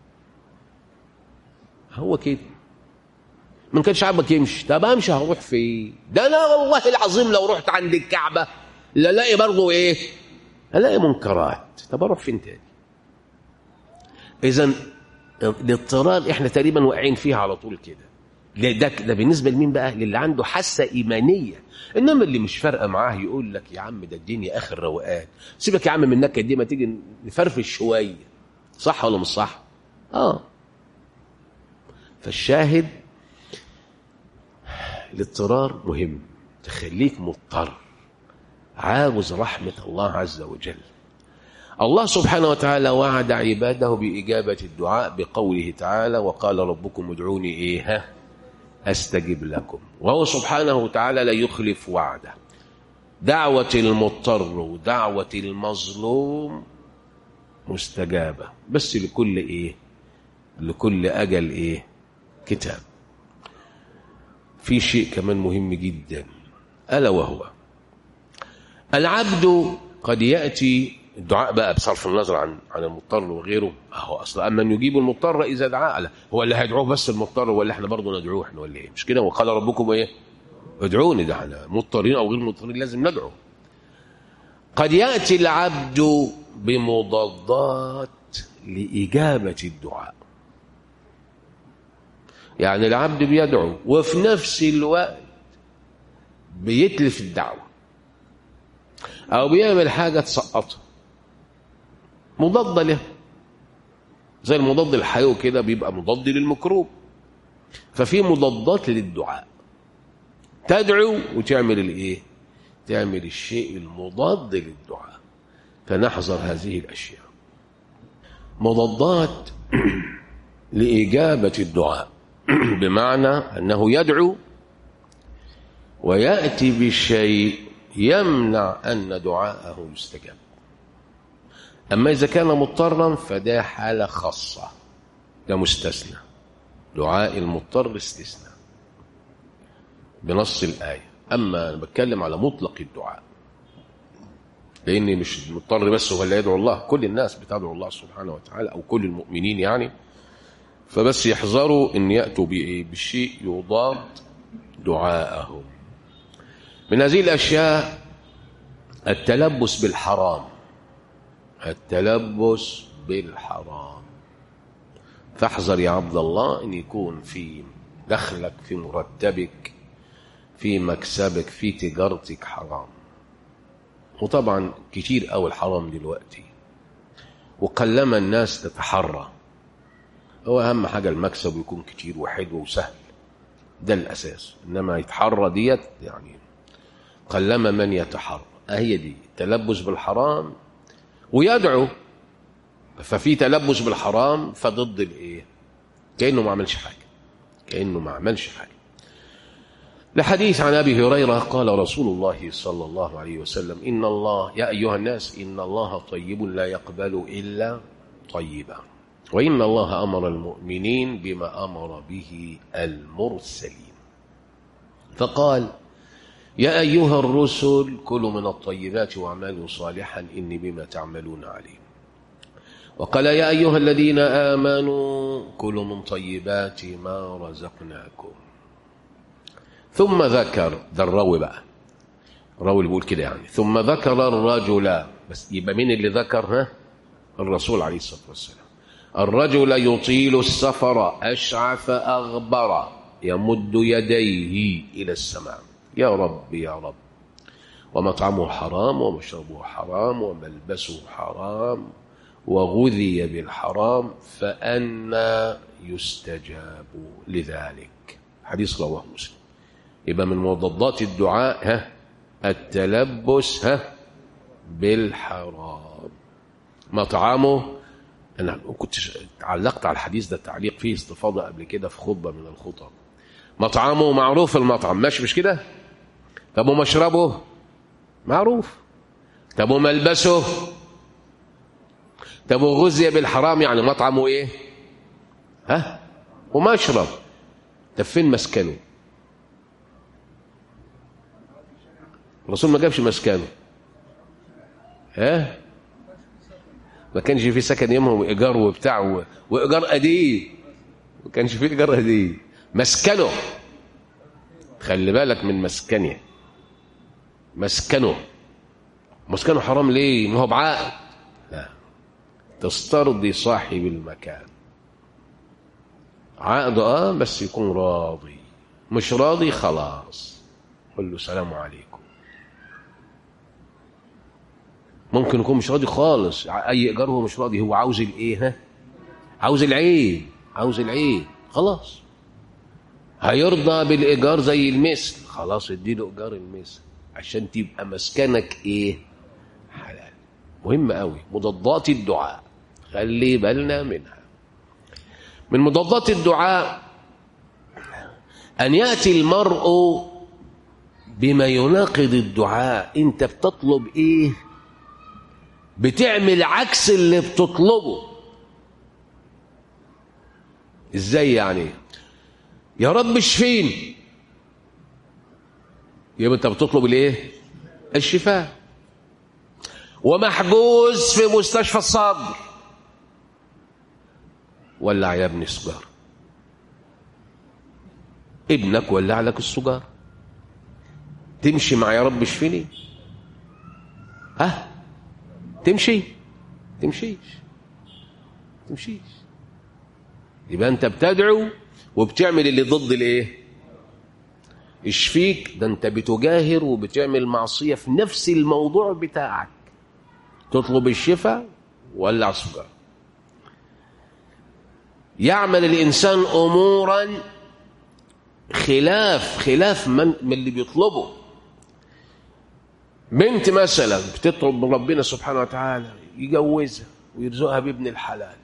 هو كده من كانش عاجبك يمشي طب امشي هروح فين ده انا والله العظيم لو رحت عند الكعبه لا الاقي برضه ايه الاقي منكرات طب اروح فين تاني اذا الاضطرار احنا تقريبا واقعين فيها على طول كده ده ده بالنسبه لمين بقى للي عنده حاسه ايمانيه انما اللي مش فارقه معاه يقول لك يا عم ده الدنيا اخر روقان سيبك يا عم من النكد دي ما تيجي نفرفش شويه صح ولا مش صح اه فالشاهد الاضطرار مهم تخليك مضطر عاوز رحمه الله عز وجل الله سبحانه وتعالى وعد عباده بإجابة الدعاء بقوله تعالى وقال ربكم ادعوني إيه أستجب لكم وهو سبحانه وتعالى لا يخلف وعده دعوة المضطر ودعوة المظلوم مستجابة بس لكل إيه لكل أجل إيه كتاب في شيء كمان مهم جدا ألا وهو العبد قد يأتي الدعاء بقى بصرف النظر عن عن المضطر وغيره هو اصلا اما يجيب المضطر اذا دعا له هو اللي هيدعوه بس المضطر ولا احنا برضه ندعوه احنا ولا ايه مش كده وقال ربكم ايه ادعوني ده احنا مضطرين او غير مضطرين لازم ندعو قد ياتي العبد بمضادات لاجابه الدعاء يعني العبد بيدعو وفي نفس الوقت بيتلف الدعوه او بيعمل حاجه تسقطها مضادة له زي المضاد الحيوي كده بيبقى مضاد للمكروب ففي مضادات للدعاء تدعو وتعمل الايه تعمل الشيء المضاد للدعاء فنحذر هذه الاشياء مضادات لاجابه الدعاء بمعنى انه يدعو وياتي بشيء يمنع ان دعاءه يستجاب أما إذا كان مضطرا فده حالة خاصة ده مستثنى دعاء المضطر استثناء بنص الآية أما أنا بتكلم على مطلق الدعاء لأن مش المضطر بس هو اللي يدعو الله كل الناس بتدعو الله سبحانه وتعالى أو كل المؤمنين يعني فبس يحذروا أن يأتوا بشيء يضاد دعاءهم من هذه الأشياء التلبس بالحرام التلبس بالحرام فاحذر يا عبد الله ان يكون في دخلك في مرتبك في مكسبك في تجارتك حرام وطبعا كتير قوي الحرام دلوقتي وقلما الناس تتحرى هو اهم حاجه المكسب يكون كتير وحلو وسهل ده الاساس انما يتحرى ديت يعني قلما من يتحرى هي دي التلبس بالحرام ويدعو ففي تلبس بالحرام فضد الايه كانه ما عملش حاجه كانه ما عملش حاجه لحديث عن ابي هريره قال رسول الله صلى الله عليه وسلم ان الله يا ايها الناس ان الله طيب لا يقبل الا طيبا وان الله امر المؤمنين بما امر به المرسلين فقال يا أيها الرسل كلوا من الطيبات واعملوا صالحا إني بما تعملون عليم وقال يا أيها الذين آمنوا كلوا من طيبات ما رزقناكم ثم ذكر ده الراوي بقى الراوي اللي بيقول كده يعني ثم ذكر الرجل بس يبقى مين اللي ذكر ها الرسول عليه الصلاة والسلام الرجل يطيل السفر أشعث أغبر يمد يديه إلى السماء يا رب يا رب ومطعمه حرام ومشربه حرام وملبسه حرام وغذي بالحرام فأنا يستجاب لذلك حديث رواه مسلم يبقى من مضادات الدعاء ها التلبس ها بالحرام مطعمه انا كنت علقت على الحديث ده تعليق فيه استفاضه قبل كده في خطبه من الخطب مطعمه معروف المطعم ماشي مش كده طب ومشربه معروف طب وملبسه طب وغذي بالحرام يعني مطعمه ايه ها ومشرب طب فين مسكنه الرسول ما جابش مسكنه ها ما كانش في سكن يومهم ايجار وبتاع وايجار قديم ما كانش في ايجار قديم مسكنه خلي بالك من مسكنه مسكنه مسكنه حرام ليه ما هو بعقد لا تسترضي صاحب المكان عقد اه بس يكون راضي مش راضي خلاص قل له سلام عليكم ممكن يكون مش راضي خالص اي ايجار هو مش راضي هو عاوز الايه ها عاوز العين عاوز العين خلاص هيرضى بالايجار زي المثل خلاص اديله ايجار المثل عشان تبقى مسكنك ايه حلال مهم قوي مضادات الدعاء خلي بالنا منها من مضادات الدعاء ان ياتي المرء بما يناقض الدعاء انت بتطلب ايه بتعمل عكس اللي بتطلبه ازاي يعني يا رب اشفيني يبقى انت بتطلب الايه الشفاء ومحجوز في مستشفى الصدر ولع يا ابني السجار ابنك ولع لك السجار تمشي مع يا رب اشفيني ها تمشي تمشيش تمشيش يبقى انت بتدعو وبتعمل اللي ضد الايه اشفيك ده انت بتجاهر وبتعمل معصية في نفس الموضوع بتاعك تطلب الشفاء ولع سجار يعمل الإنسان أمورا خلاف خلاف من, من اللي بيطلبه بنت مثلا بتطلب من ربنا سبحانه وتعالى يجوزها ويرزقها بابن الحلال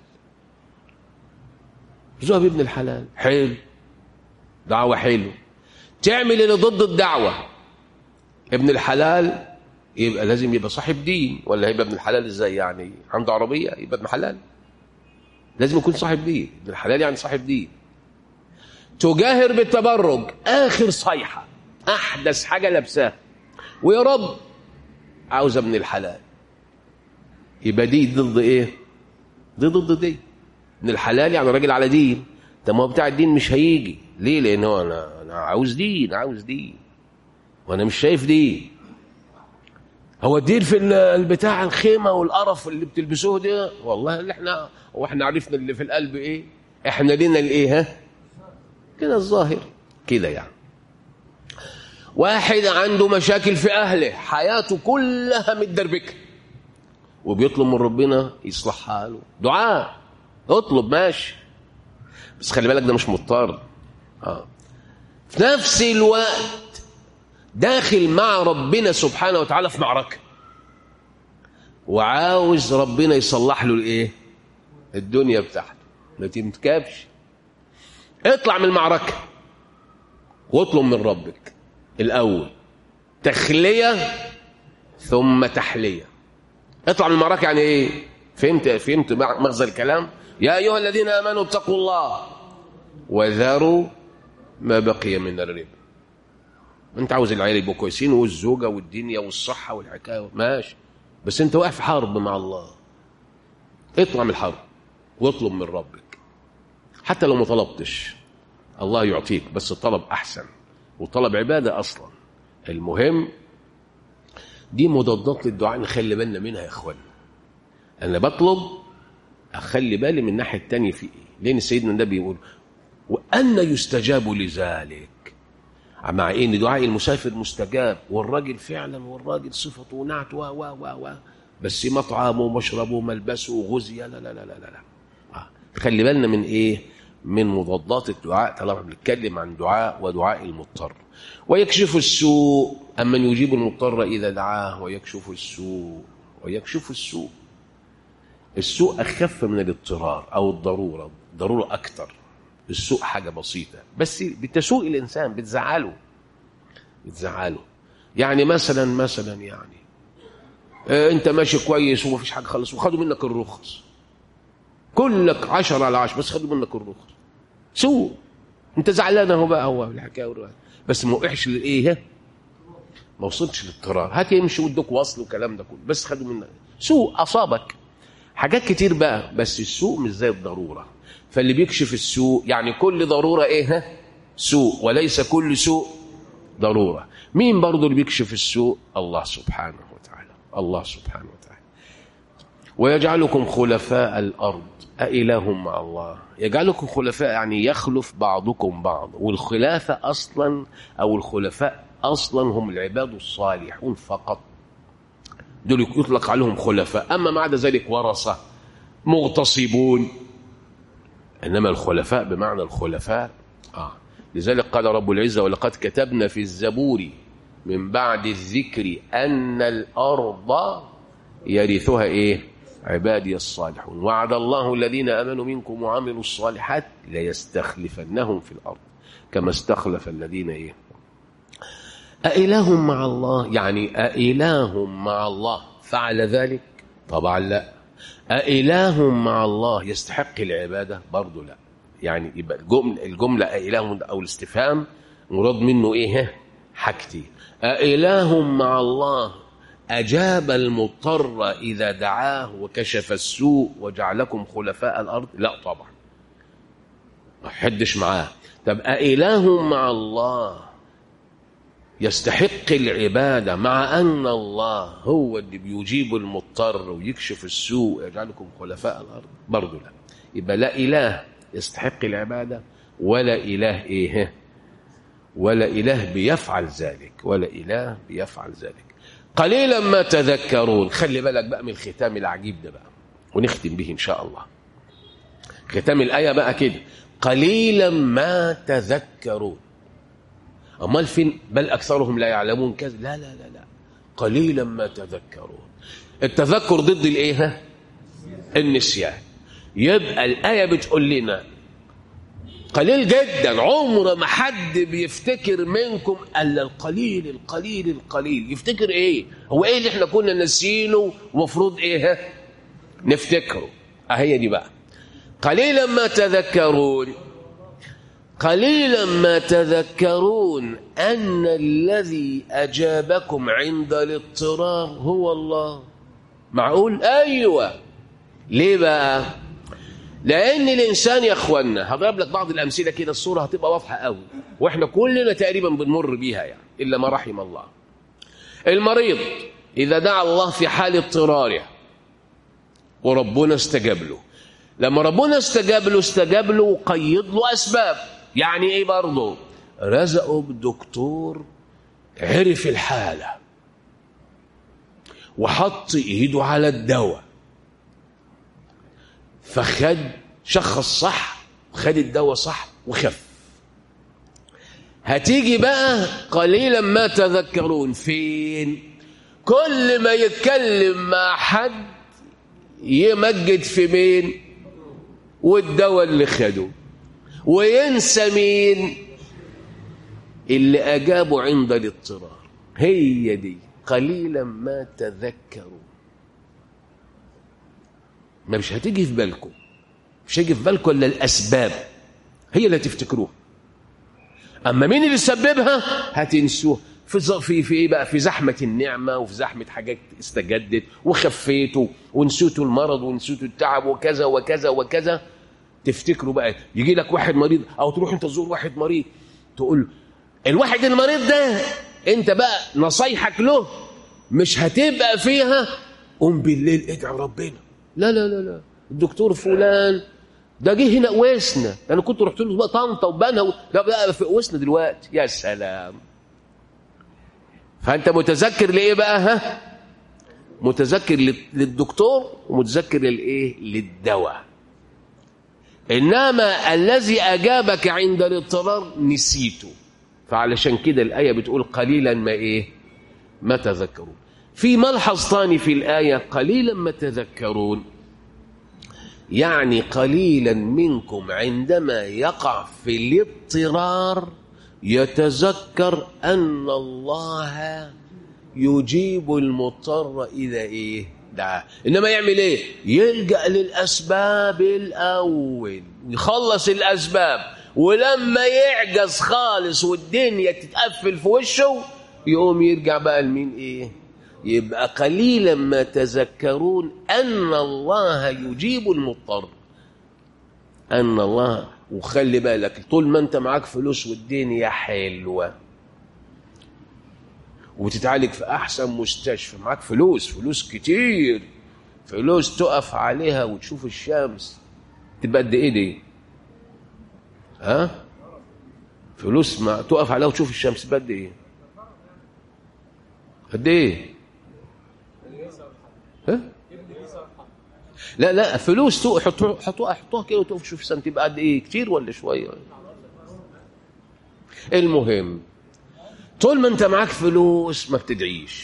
يرزقها بابن الحلال حلو دعوة حلو تعمل اللي ضد الدعوة ابن الحلال يبقى لازم يبقى صاحب دين ولا هيبقى ابن الحلال ازاي يعني عنده عربية يبقى ابن حلال لازم يكون صاحب دين ابن الحلال يعني صاحب دين تجاهر بالتبرج آخر صيحة أحدث حاجة لابساها ويا رب عاوز ابن الحلال يبقى دي ضد ايه دي ضد دي ابن الحلال يعني راجل على دين طب ما هو بتاع الدين مش هيجي ليه لان هو انا انا عاوز دين عاوز دين وانا مش شايف دين هو الدين في البتاع الخيمه والقرف اللي بتلبسوه ده والله اللي احنا هو احنا عرفنا اللي في القلب ايه احنا لينا الايه ها كده الظاهر كده يعني واحد عنده مشاكل في اهله حياته كلها متدربكه وبيطلب من ربنا يصلح حاله دعاء اطلب ماشي بس خلي بالك ده مش مضطر اه في نفس الوقت داخل مع ربنا سبحانه وتعالى في معركه وعاوز ربنا يصلح له الايه الدنيا بتاعته ما تمتكبش اطلع من المعركه واطلب من ربك الاول تخليه ثم تحليه اطلع من المعركه يعني ايه فهمت فهمت مغزى الكلام يا ايها الذين امنوا اتقوا الله وذروا ما بقي من الربا انت عاوز العيال يبقوا كويسين والزوجه والدنيا والصحه والحكايه ماشي بس انت واقف في حرب مع الله اطلع من الحرب واطلب من ربك حتى لو ما طلبتش الله يعطيك بس الطلب احسن وطلب عباده اصلا المهم دي مضادات للدعاء نخلي بالنا منها يا اخوانا انا بطلب اخلي بالي من الناحيه الثانيه في ايه لان سيدنا النبي يقول وان يستجاب لذلك مع ان دعاء المسافر مستجاب والراجل فعلا والراجل صفته ونعت و و و و بس مطعمه ومشربه وملبسه وغزي لا لا لا لا لا, لا. آه. خلي بالنا من ايه من مضادات الدعاء طالما بنتكلم عن دعاء ودعاء المضطر ويكشف السوء أمن يجيب المضطر إذا دعاه ويكشف السوء ويكشف السوء السوء أخف من الاضطرار أو الضرورة ضرورة أكتر السوء حاجة بسيطة بس بتسوء الإنسان بتزعله بتزعله يعني مثلا مثلا يعني آه أنت ماشي كويس ومفيش حاجة خالص وخدوا منك الرخص كلك عشرة على عشرة بس خدوا منك الرخص سوء انت زعلان اهو بقى هو الحكايه والرواية. بس ما وقعش للايه ما وصلتش للاضطرار هتمشي وادوك وصل والكلام ده كله بس خدوا منك سوء اصابك حاجات كتير بقى بس السوء مش زي الضروره فاللي بيكشف السوء يعني كل ضروره ايه ها سوء وليس كل سوء ضروره مين برضو اللي بيكشف السوء الله سبحانه وتعالى الله سبحانه وتعالى ويجعلكم خلفاء الأرض أإله مع الله يجعلكم خلفاء يعني يخلف بعضكم بعض والخلافة أصلا أو الخلفاء أصلا هم العباد الصالحون فقط دول يطلق عليهم خلفاء أما بعد ذلك ورثة مغتصبون إنما الخلفاء بمعنى الخلفاء آه. لذلك قال رب العزة ولقد كتبنا في الزبور من بعد الذكر أن الأرض يرثها إيه عبادي الصالحون وعد الله الذين آمنوا منكم وعملوا الصالحات ليستخلفنهم في الأرض كما استخلف الذين إيه أإله مع الله يعني أإله مع الله فعل ذلك طبعا لا أإله مع الله يستحق العبادة برضه لا يعني يبقى الجملة, الجملة أإله أو الاستفهام مراد منه إيه حاجتين أإله مع الله أجاب المضطر إذا دعاه وكشف السوء وجعلكم خلفاء الأرض لا طبعا ما حدش معاه طب أإله مع الله يستحق العبادة مع أن الله هو اللي بيجيب المضطر ويكشف السوء ويجعلكم خلفاء الأرض برضه لا يبقى لا إله يستحق العبادة ولا إله إيه ولا إله بيفعل ذلك ولا إله بيفعل ذلك قليلا ما تذكرون خلي بالك بقى من الختام العجيب ده بقى ونختم به إن شاء الله ختام الآية بقى كده قليلا ما تذكرون أمال فين بل أكثرهم لا يعلمون كذا لا لا لا لا قليلا ما تذكرون التذكر ضد الايه النسيان يبقى الآية بتقول لنا قليل جدا عمر ما حد بيفتكر منكم الا القليل القليل القليل يفتكر ايه هو ايه اللي احنا كنا ناسيينه ومفروض ايه نفتكره اهي دي بقى قليلا ما تذكرون قليلا ما تذكرون ان الذي اجابكم عند الاضطرار هو الله معقول ايوه ليه بقى لان الانسان يا اخوانا هضرب لك بعض الامثله كده الصوره هتبقى واضحه قوي واحنا كلنا تقريبا بنمر بيها يعني الا ما رحم الله المريض اذا دعا الله في حال اضطراره وربنا استجاب له لما ربنا استجاب له استجاب له وقيد له اسباب يعني ايه برضه رزقه بدكتور عرف الحاله وحط ايده على الدواء فخد شخص صح وخد الدواء صح وخف هتيجي بقى قليلا ما تذكرون فين كل ما يتكلم مع حد يمجد في مين والدواء اللي خده وينسى مين اللي أجابه عند الاضطرار هي دي قليلا ما تذكروا ما مش هتيجي في بالكم مش هيجي في بالكم الا الاسباب هي اللي هتفتكروها اما مين اللي سببها هتنسوها في في في ايه بقى في زحمه النعمه وفي زحمه حاجات استجدت وخفيتوا ونسيتوا المرض ونسيتوا التعب وكذا وكذا وكذا تفتكروا بقى يجي لك واحد مريض او تروح انت تزور واحد مريض تقول له الواحد المريض ده انت بقى نصايحك له مش هتبقى فيها قوم بالليل ادعي ربنا لا لا لا لا الدكتور فلان ده جه هنا قوسنا انا كنت رحت له بقى طنطا وبنها و... لا بقى في قوسنا دلوقتي يا سلام فانت متذكر لايه بقى ها متذكر للدكتور ومتذكر للايه للدواء انما الذي اجابك عند الاضطرار نسيته فعلشان كده الايه بتقول قليلا ما ايه ما تذكرون في ملحظ ثاني في الايه قليلا ما تذكرون يعني قليلا منكم عندما يقع في الاضطرار يتذكر ان الله يجيب المضطر اذا ايه دعاه انما يعمل ايه يلجا للاسباب الاول يخلص الاسباب ولما يعجز خالص والدنيا تتقفل في وشه يقوم يرجع بقى لمين ايه يبقى قليلا ما تذكرون ان الله يجيب المضطر ان الله وخلي بالك طول ما انت معاك فلوس والدنيا حلوه وتتعالج في احسن مستشفى معاك فلوس فلوس كتير فلوس تقف عليها وتشوف الشمس تبقى قد ايه دي ها فلوس ما تقف عليها وتشوف الشمس تبقى قد ايه قد ايه ها لا لا فلوس تو- حطوها حطوها حطوها كده وتقف تشوف الشمس تبقى قد ايه كتير ولا شويه المهم طول ما انت معاك فلوس ما بتدعيش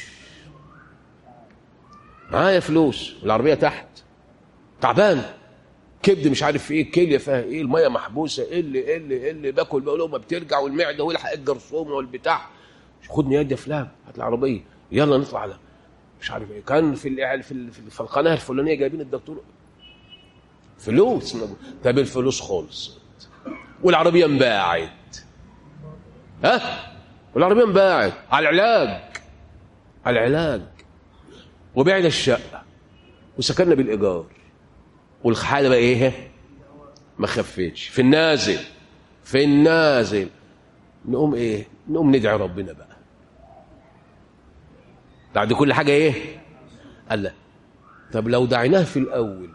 معايا فلوس والعربيه تحت تعبان كبد مش عارف ايه الكليه فيها ايه الميه محبوسه ايه اللي ايه اللي ايه اللي باكل بقول ما بترجع والمعده والحق الجرثومه والبتاع خدني يد يا فلان هات العربيه يلا نطلع على مش عارف ايه كان في الإعل- في ال- في ال- في القناه الفلانيه جايبين الدكتور فلوس طب الفلوس خلصت والعربيه انباعت ها والعربيه انباعت على العلاج على العلاج وبعنا الشقه وسكننا بالايجار والحاله بقى ايه ما خفتش في النازل في النازل نقوم ايه نقوم ندعي ربنا بقى بعد كل حاجه ايه قال لا طب لو دعيناه في الاول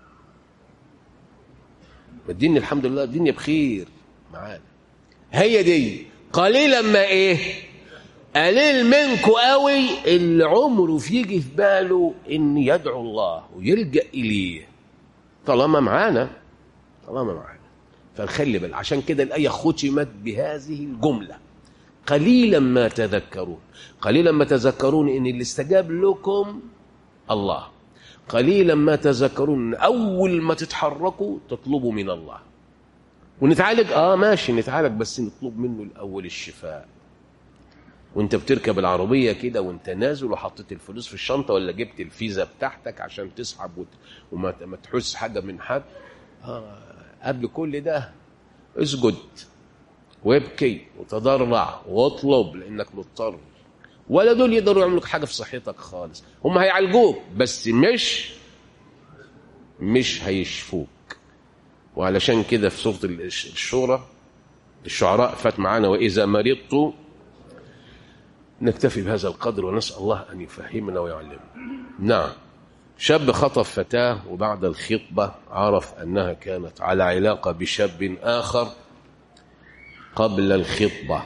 الدنيا الحمد لله الدنيا بخير معانا هي دي قليلا ما ايه قليل منكم قوي اللي عمره فيجي في باله ان يدعو الله ويلجا اليه طالما معانا طالما معانا فنخلي بال عشان كده الايه ختمت بهذه الجمله قليلا ما تذكرون قليلا ما تذكرون ان اللي استجاب لكم الله قليلا ما تذكرون اول ما تتحركوا تطلبوا من الله ونتعالج اه ماشي نتعالج بس نطلب منه الاول الشفاء وانت بتركب العربيه كده وانت نازل وحطيت الفلوس في الشنطه ولا جبت الفيزا بتاعتك عشان تسحب وت... وما ما تحس حاجه من حد آه قبل كل ده اسجد وابكي وتضرع واطلب لانك مضطر ولا دول يقدروا يعملوا لك حاجه في صحتك خالص هم هيعالجوك بس مش مش هيشفوك وعلشان كده في سوره الش- الشورى الشعراء فات معانا واذا مرضت نكتفي بهذا القدر ونسال الله ان يفهمنا ويعلمنا نعم شاب خطف فتاه وبعد الخطبه عرف انها كانت على علاقه بشاب اخر قبل الخطبه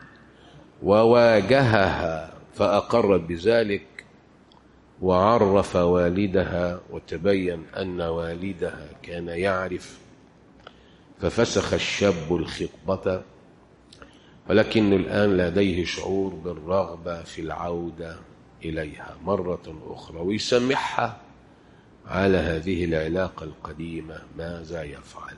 وواجهها فأقرت بذلك وعرف والدها وتبين أن والدها كان يعرف ففسخ الشاب الخطبة ولكن الآن لديه شعور بالرغبة في العودة إليها مرة أخرى ويسمحها على هذه العلاقة القديمة ماذا يفعل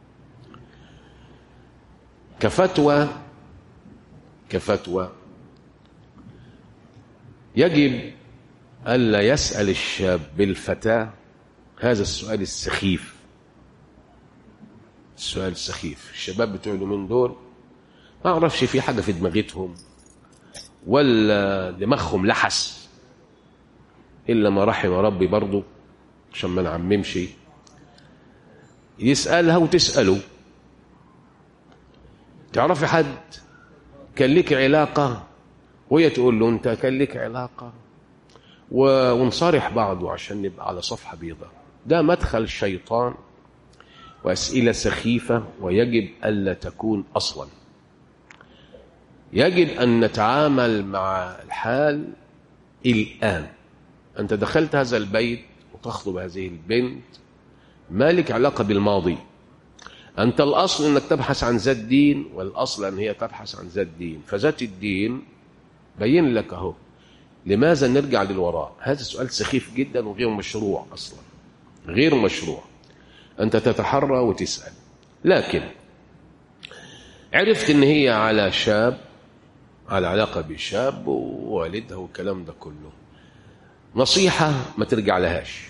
كفتوى كفتوى يجب ألا يسأل الشاب بالفتاة هذا السؤال السخيف السؤال السخيف الشباب بتوع اليومين دول ما اعرفش في حاجة في دماغتهم ولا دماغهم لحس إلا ما رحم ربي برضه عشان ما نعممش يسألها وتسأله تعرفي حد كان لك علاقة وهي تقول له أنت كان لك علاقة و- ونصارح بعضه عشان نبقى على صفحة بيضاء ده مدخل شيطان وأسئلة سخيفة ويجب ألا تكون أصلا يجب أن نتعامل مع الحال الآن أنت دخلت هذا البيت وتخطب هذه البنت مالك علاقة بالماضي أنت الأصل أنك تبحث عن ذات دين والأصل أن هي تبحث عن ذات دين فذات الدين بين لك أهو لماذا نرجع للوراء هذا سؤال سخيف جدا وغير مشروع أصلا غير مشروع أنت تتحرى وتسأل لكن عرفت أن هي على شاب على علاقة بشاب ووالدها والكلام ده كله نصيحة ما ترجع لهاش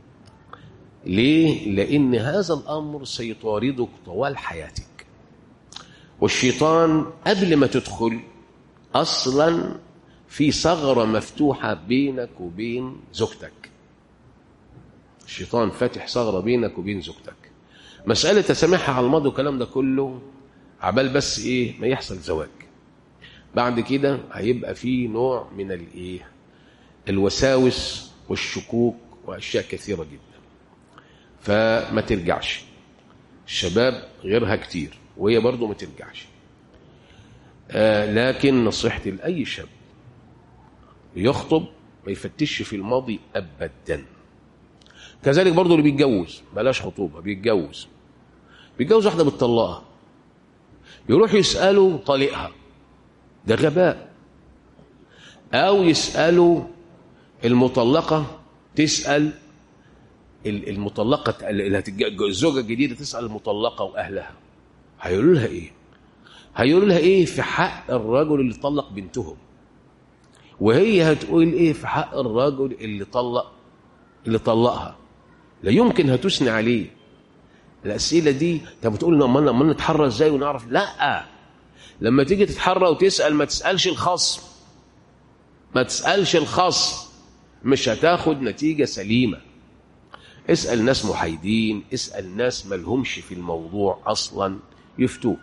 ليه؟ لأن هذا الأمر سيطاردك طوال حياتك والشيطان قبل ما تدخل أصلا في ثغرة مفتوحة بينك وبين زوجتك الشيطان فاتح ثغرة بينك وبين زوجتك مسألة تسامحها على الماضي والكلام ده كله عبال بس إيه ما يحصل زواج بعد كده هيبقى في نوع من الإيه الوساوس والشكوك وأشياء كثيرة جدا فما ترجعش الشباب غيرها كتير وهي برضو ما ترجعش آه لكن نصيحتي لأي شاب يخطب ما يفتش في الماضي أبدا كذلك برضو اللي بيتجوز بلاش خطوبة بيتجوز بيتجوز واحدة بتطلقها يروح يسأله طليقها ده غباء أو يسأله المطلقة تسأل المطلقة اللي هتتجوز الزوجة الجديدة تسأل المطلقة وأهلها هيقولوا لها إيه؟ هيقولوا لها إيه في حق الرجل اللي طلق بنتهم وهي هتقول إيه في حق الرجل اللي طلق اللي طلقها لا يمكن هتثني عليه الأسئلة دي طب بتقول لما ما نتحرى إزاي ونعرف لا لما تيجي تتحرى وتسأل ما تسألش الخصم ما تسألش الخصم مش هتاخد نتيجة سليمة اسأل ناس محايدين اسأل ناس ملهمش في الموضوع أصلا يفتوك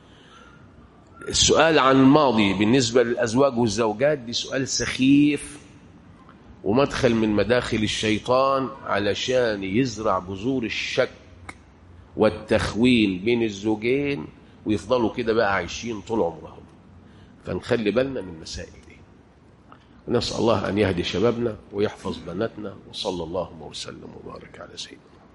السؤال عن الماضي بالنسبة للأزواج والزوجات دي سؤال سخيف ومدخل من مداخل الشيطان علشان يزرع بذور الشك والتخوين بين الزوجين ويفضلوا كده بقى عايشين طول عمرهم فنخلي بالنا من المسائل دي نسأل الله أن يهدي شبابنا ويحفظ بناتنا وصلى الله وسلم وبارك على سيدنا